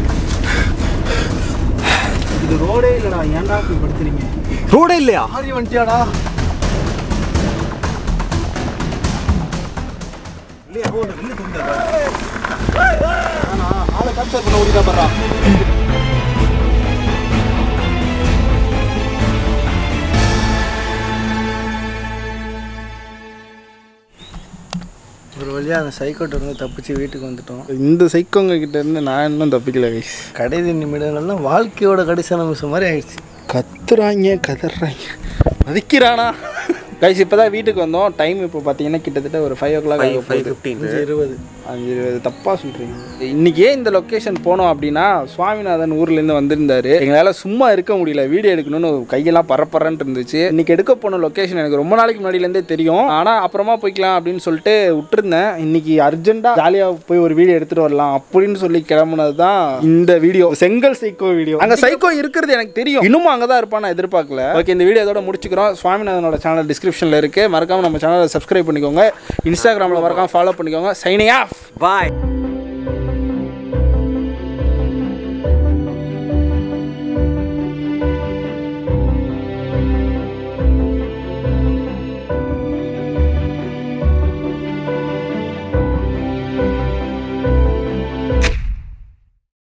இது ரோடே இல்லடா ஏன்டா இப்படி படுத்துறீங்க ரோடே இல்லையா ஆரி வந்துட்டியாடா இல்லையா ரோடு வெளில தூண்டா ஆளை கேப்சர் பண்ண முடியுதா பர்றா ஒரு வழியாக அந்த சைக்கோட்டை இருந்து தப்பிச்சு வீட்டுக்கு வந்துட்டோம் இந்த சைக்கோங்க கிட்ட இருந்து நான் இன்னும் தப்பிக்கல கைஸ் கடைசி நிமிடங்கள்லாம் வாழ்க்கையோட கடைசி நிமிஷம் மாதிரி ஆயிடுச்சு கத்துறாங்க கதறாங்க மதிக்கிறானா கைஸ் இப்போ தான் வீட்டுக்கு வந்தோம் டைம் இப்போ பார்த்தீங்கன்னா கிட்டத்தட்ட ஒரு ஃபைவ் ஓ கிளாக் ஆக ஃபைவ் போகுது ஃபிஃப்டீன் அஞ்சு இருபது அஞ்சு இருபது தப்பாக சொல்கிறீங்க இன்றைக்கே இந்த லொக்கேஷன் போனோம் அப்படின்னா சுவாமிநாதன் ஊர்லேருந்து வந்திருந்தாரு எங்களால் சும்மா இருக்க முடியல வீடியோ எடுக்கணும்னு கையெல்லாம் பரப்பரன்ட்டு இருந்துச்சு இன்னைக்கு எடுக்க போன லொக்கேஷன் எனக்கு ரொம்ப நாளைக்கு முன்னாடியிலேருந்தே தெரியும் ஆனால் அப்புறமா போய்க்கலாம் அப்படின்னு சொல்லிட்டு விட்டுருந்தேன் இன்னைக்கு அர்ஜென்ட்டாக ஜாலியாக போய் ஒரு வீடியோ எடுத்துகிட்டு வரலாம் அப்படின்னு சொல்லி கிளம்புனது தான் இந்த வீடியோ செங்கல் சைக்கோ வீடியோ அங்கே சைக்கோ இருக்கிறது எனக்கு தெரியும் இன்னமும் அங்கே தான் இருப்பான் நான் எதிர்பார்க்கல ஓகே இந்த வீடியோ இதோட முடிச்சுக்கிறோம் சுவாமிநாதனோட சேனல் டிஸ்கிரிப்ஷனில் இருக்குது மறக்காமல் நம்ம சேனலை சப்ஸ்கிரைப் பண்ணிக்கோங்க இன்ஸ்டாகிராமில் மறக்காமல் ஃபாலோ பண்ணிக்கோங்க சைனிங் ஆஃப் பாய்